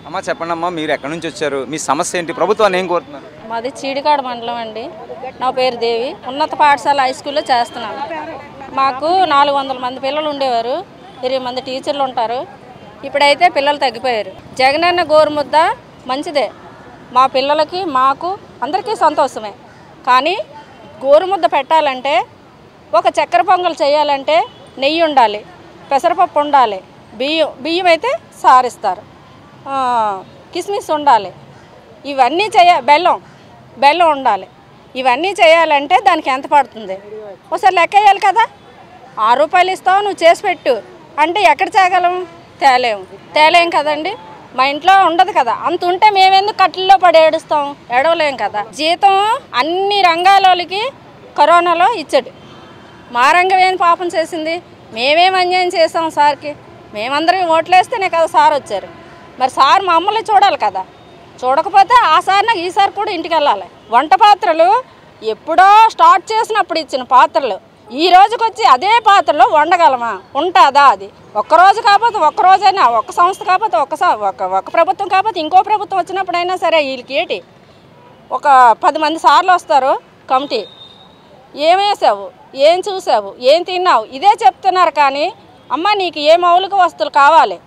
అమ్మ చెప్పండి అమ్మా మీరు ఎక్కడి నుంచి వచ్చారు మీ సమస్య ఏంటి ప్రభుత్వాన్ని ఏం కోరుతున్నారు మాది చీడికాడ మండలం అండి నా పేరు దేవి ఉన్నత పాఠశాల హై స్కూల్లో చేస్తున్నాను మాకు నాలుగు వందల మంది పిల్లలు ఉండేవారు ఇరవై మంది టీచర్లు ఉంటారు ఇప్పుడైతే పిల్లలు తగ్గిపోయారు జగనన్న గోరుముద్ద మంచిదే మా పిల్లలకి మాకు అందరికీ సంతోషమే కానీ గోరుముద్ద పెట్టాలంటే ఒక చక్కెర పొంగల్ చేయాలంటే నెయ్యి ఉండాలి పెసరపప్పు ఉండాలి బియ్యం బియ్యం అయితే సారిస్తారు ఆ, కిస్మిస్ ఉండాలి ఇవన్నీ చేయ బెల్లం బెల్లం ఉండాలి ఇవన్నీ చేయాలంటే దానికి ఎంత పడుతుంది ఒకసారి లెక్క వేయాలి కదా ఆరు రూపాయలు ఇస్తావు నువ్వు చేసి పెట్టు అంటే ఎక్కడ చేయగలం తేలేము తేలేం కదండి మా ఇంట్లో ఉండదు కదా అంత ఉంటే మేమెందుకు కట్టెల్లో పడి ఏడుస్తాం ఏడవలేం కదా జీతం అన్ని రంగాలకి కరోనాలో ఇచ్చాడు మా రంగం ఏం పాపం చేసింది మేమేం అన్యాయం చేసాం సార్కి మేమందరం ఓట్లేస్తేనే కదా సార్ వచ్చారు మరి సార్ మమ్మల్ని చూడాలి కదా చూడకపోతే ఆ సార్ నాకు ఈసారి కూడా ఇంటికి వెళ్ళాలి వంట పాత్రలు ఎప్పుడో స్టార్ట్ చేసినప్పుడు ఇచ్చిన పాత్రలు ఈ రోజుకి వచ్చి అదే పాత్రలో వండగలమా ఉంటుందా అది ఒక్క రోజు కాకపోతే ఒక్క రోజైనా ఒక్క సంస్థ కాకపోతే ఒక్క సం- ఒక ఒక ప్రభుత్వం కాకపోతే ఇంకో ప్రభుత్వం వచ్చినప్పుడైనా సరే వీళ్ళకి ఏంటి ఒక పది మంది సార్లు వస్తారు కమిటీ ఏం వేసావు ఏం చూసావు ఏం తిన్నావు ఇదే చెప్తున్నారు కానీ అమ్మ నీకు ఏ మౌలిక వస్తువులు కావాలి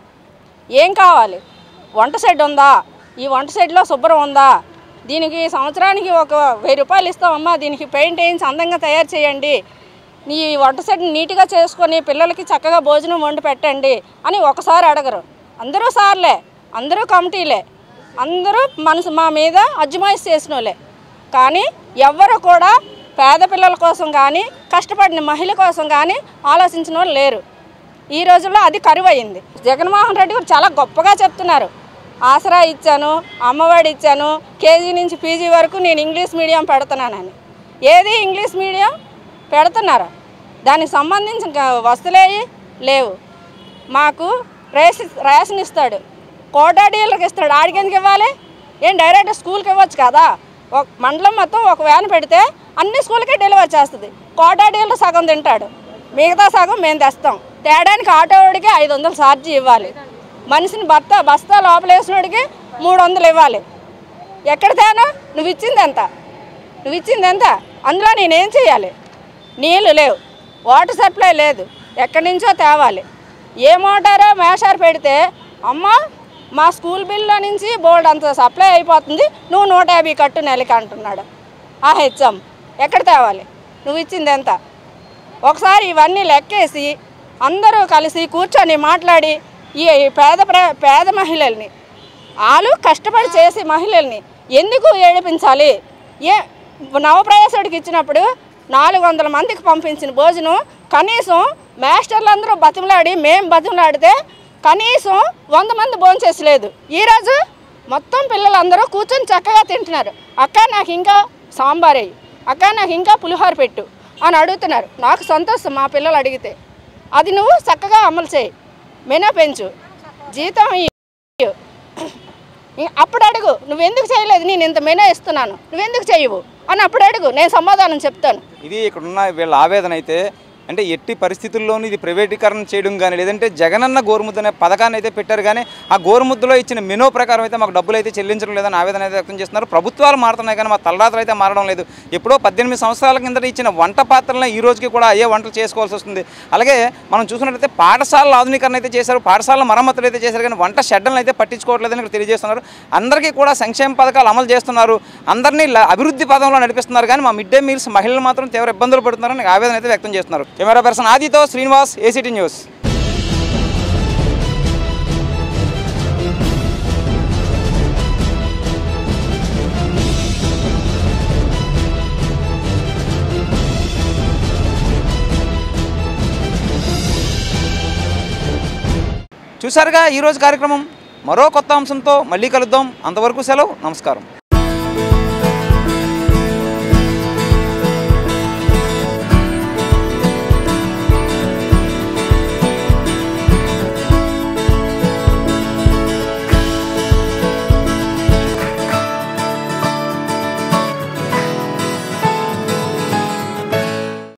ఏం కావాలి వంట షెడ్ ఉందా ఈ వంట షెడ్లో శుభ్రం ఉందా దీనికి సంవత్సరానికి ఒక వెయ్యి రూపాయలు ఇస్తామమ్మా దీనికి పెయింట్ వేయించి అందంగా తయారు చేయండి నీ వంట షెడ్ నీట్గా చేసుకొని పిల్లలకి చక్కగా భోజనం వండి పెట్టండి అని ఒకసారి అడగరు అందరూ సార్లే అందరూ కమిటీలే అందరూ మనసు మా మీద అజ్మాయిస్ చేసిన వాళ్ళే కానీ ఎవ్వరు కూడా పేద పిల్లల కోసం కానీ కష్టపడిన మహిళ కోసం కానీ ఆలోచించిన వాళ్ళు లేరు ఈ రోజుల్లో అది కరువు అయింది జగన్మోహన్ రెడ్డి గారు చాలా గొప్పగా చెప్తున్నారు ఆసరా ఇచ్చాను అమ్మఒడి ఇచ్చాను కేజీ నుంచి పీజీ వరకు నేను ఇంగ్లీష్ మీడియం పెడుతున్నానని ఏది ఇంగ్లీష్ మీడియం పెడుతున్నారా దానికి సంబంధించిన వస్తువులేవి లేవు మాకు రేషన్ రేషన్ ఇస్తాడు కోటా డీలర్కి ఇస్తాడు ఆడికి ఎందుకు ఇవ్వాలి ఏం డైరెక్ట్ స్కూల్కి ఇవ్వచ్చు కదా ఒక మండలం మొత్తం ఒక వ్యాన్ పెడితే అన్ని స్కూల్కి డెలివరీ చేస్తుంది కోటా డీలర్ సగం తింటాడు మిగతా సగం మేము తెస్తాం తేడానికి ఆటో వాడికి ఐదు వందలు ఛార్జీ ఇవ్వాలి మనిషిని భర్త బస్తా లోపలేసినోడికి మూడు వందలు ఇవ్వాలి ఎక్కడ తేను నువ్వు ఇచ్చింది ఎంత నువ్వు ఇచ్చింది ఎంత అందులో నేనేం చేయాలి నీళ్ళు లేవు వాటర్ సప్లై లేదు ఎక్కడి నుంచో తేవాలి ఏ మోటారో మేషారు పెడితే అమ్మ మా స్కూల్ బిల్లో నుంచి బోర్డు అంత సప్లై అయిపోతుంది నువ్వు నూట యాభై కట్టు నెలకి అంటున్నాడు ఆ హెచ్ఎం ఎక్కడ తేవాలి నువ్వు ఇచ్చింది ఎంత ఒకసారి ఇవన్నీ లెక్కేసి అందరూ కలిసి కూర్చొని మాట్లాడి ఈ పేద ప్ర పేద మహిళల్ని వాళ్ళు కష్టపడి చేసే మహిళల్ని ఎందుకు ఏడిపించాలి ఏ నవప్రయాసుడికి ఇచ్చినప్పుడు నాలుగు వందల మందికి పంపించిన భోజనం కనీసం మాస్టర్లందరూ బతిమలాడి మేము బతిమలాడితే కనీసం వంద మంది భోంచేసలేదు ఈరోజు మొత్తం పిల్లలందరూ కూర్చొని చక్కగా తింటున్నారు అక్క నాకు ఇంకా సాంబార్ వేయి అక్క నాకు ఇంకా పులిహోర పెట్టు అని అడుగుతున్నారు నాకు సంతోషం మా పిల్లలు అడిగితే అది నువ్వు చక్కగా అమలు చేయి మెనా పెంచు జీతం ఇయ్యు. ఇ- అప్పుడు అడుగు నువ్వెందుకు చేయలేదు నేను ఇంత మెనా ఇస్తున్నాను నువ్వెందుకు చేయవు అని అప్పుడు అడుగు నేను సమాధానం చెప్తాను ఇది ఇక్కడ ఉన్న వీళ్ళ ఆవేదన అయితే అంటే ఎట్టి పరిస్థితుల్లోనూ ఇది ప్రైవేటీకరణ చేయడం కానీ లేదంటే జగనన్న గోరుముద్ద అనే పథకాన్ని అయితే పెట్టారు కానీ ఆ గోరుముద్దలో ఇచ్చిన మెనో ప్రకారం అయితే మాకు డబ్బులు అయితే చెల్లించడం లేదని ఆవేదన అయితే వ్యక్తం చేస్తున్నారు ప్రభుత్వాలు మారుతున్నాయి కానీ మా తలరాత్రులు అయితే మారడం లేదు ఎప్పుడో పద్దెనిమిది సంవత్సరాల కిందట ఇచ్చిన వంట పాత్రలను ఈ రోజుకి కూడా అయ్యే వంటలు చేసుకోవాల్సి వస్తుంది అలాగే మనం చూసినట్లయితే పాఠశాలల ఆధునీకరణ అయితే చేశారు పాఠశాలల మరమ్మతులు అయితే చేశారు కానీ వంట షెడ్లను అయితే పట్టించుకోవట్లేదని ఇక్కడ తెలియజేస్తున్నారు అందరికీ కూడా సంక్షేమ పథకాలు అమలు చేస్తున్నారు అందరినీ ల- అభివృద్ధి పదంలో నడిపిస్తున్నారు కానీ మా మిడ్ డే మీల్స్ మహిళలు మాత్రం తీవ్ర ఇబ్బందులు పడుతున్నారని ఆవేదన అయితే వ్యక్తం చేస్తున్నారు కెమెరా పర్సన్ ఆదితో శ్రీనివాస్ ఏసీటీ న్యూస్ చూసారుగా ఈరోజు కార్యక్రమం మరో కొత్త అంశంతో మళ్ళీ కలుద్దాం అంతవరకు సెలవు నమస్కారం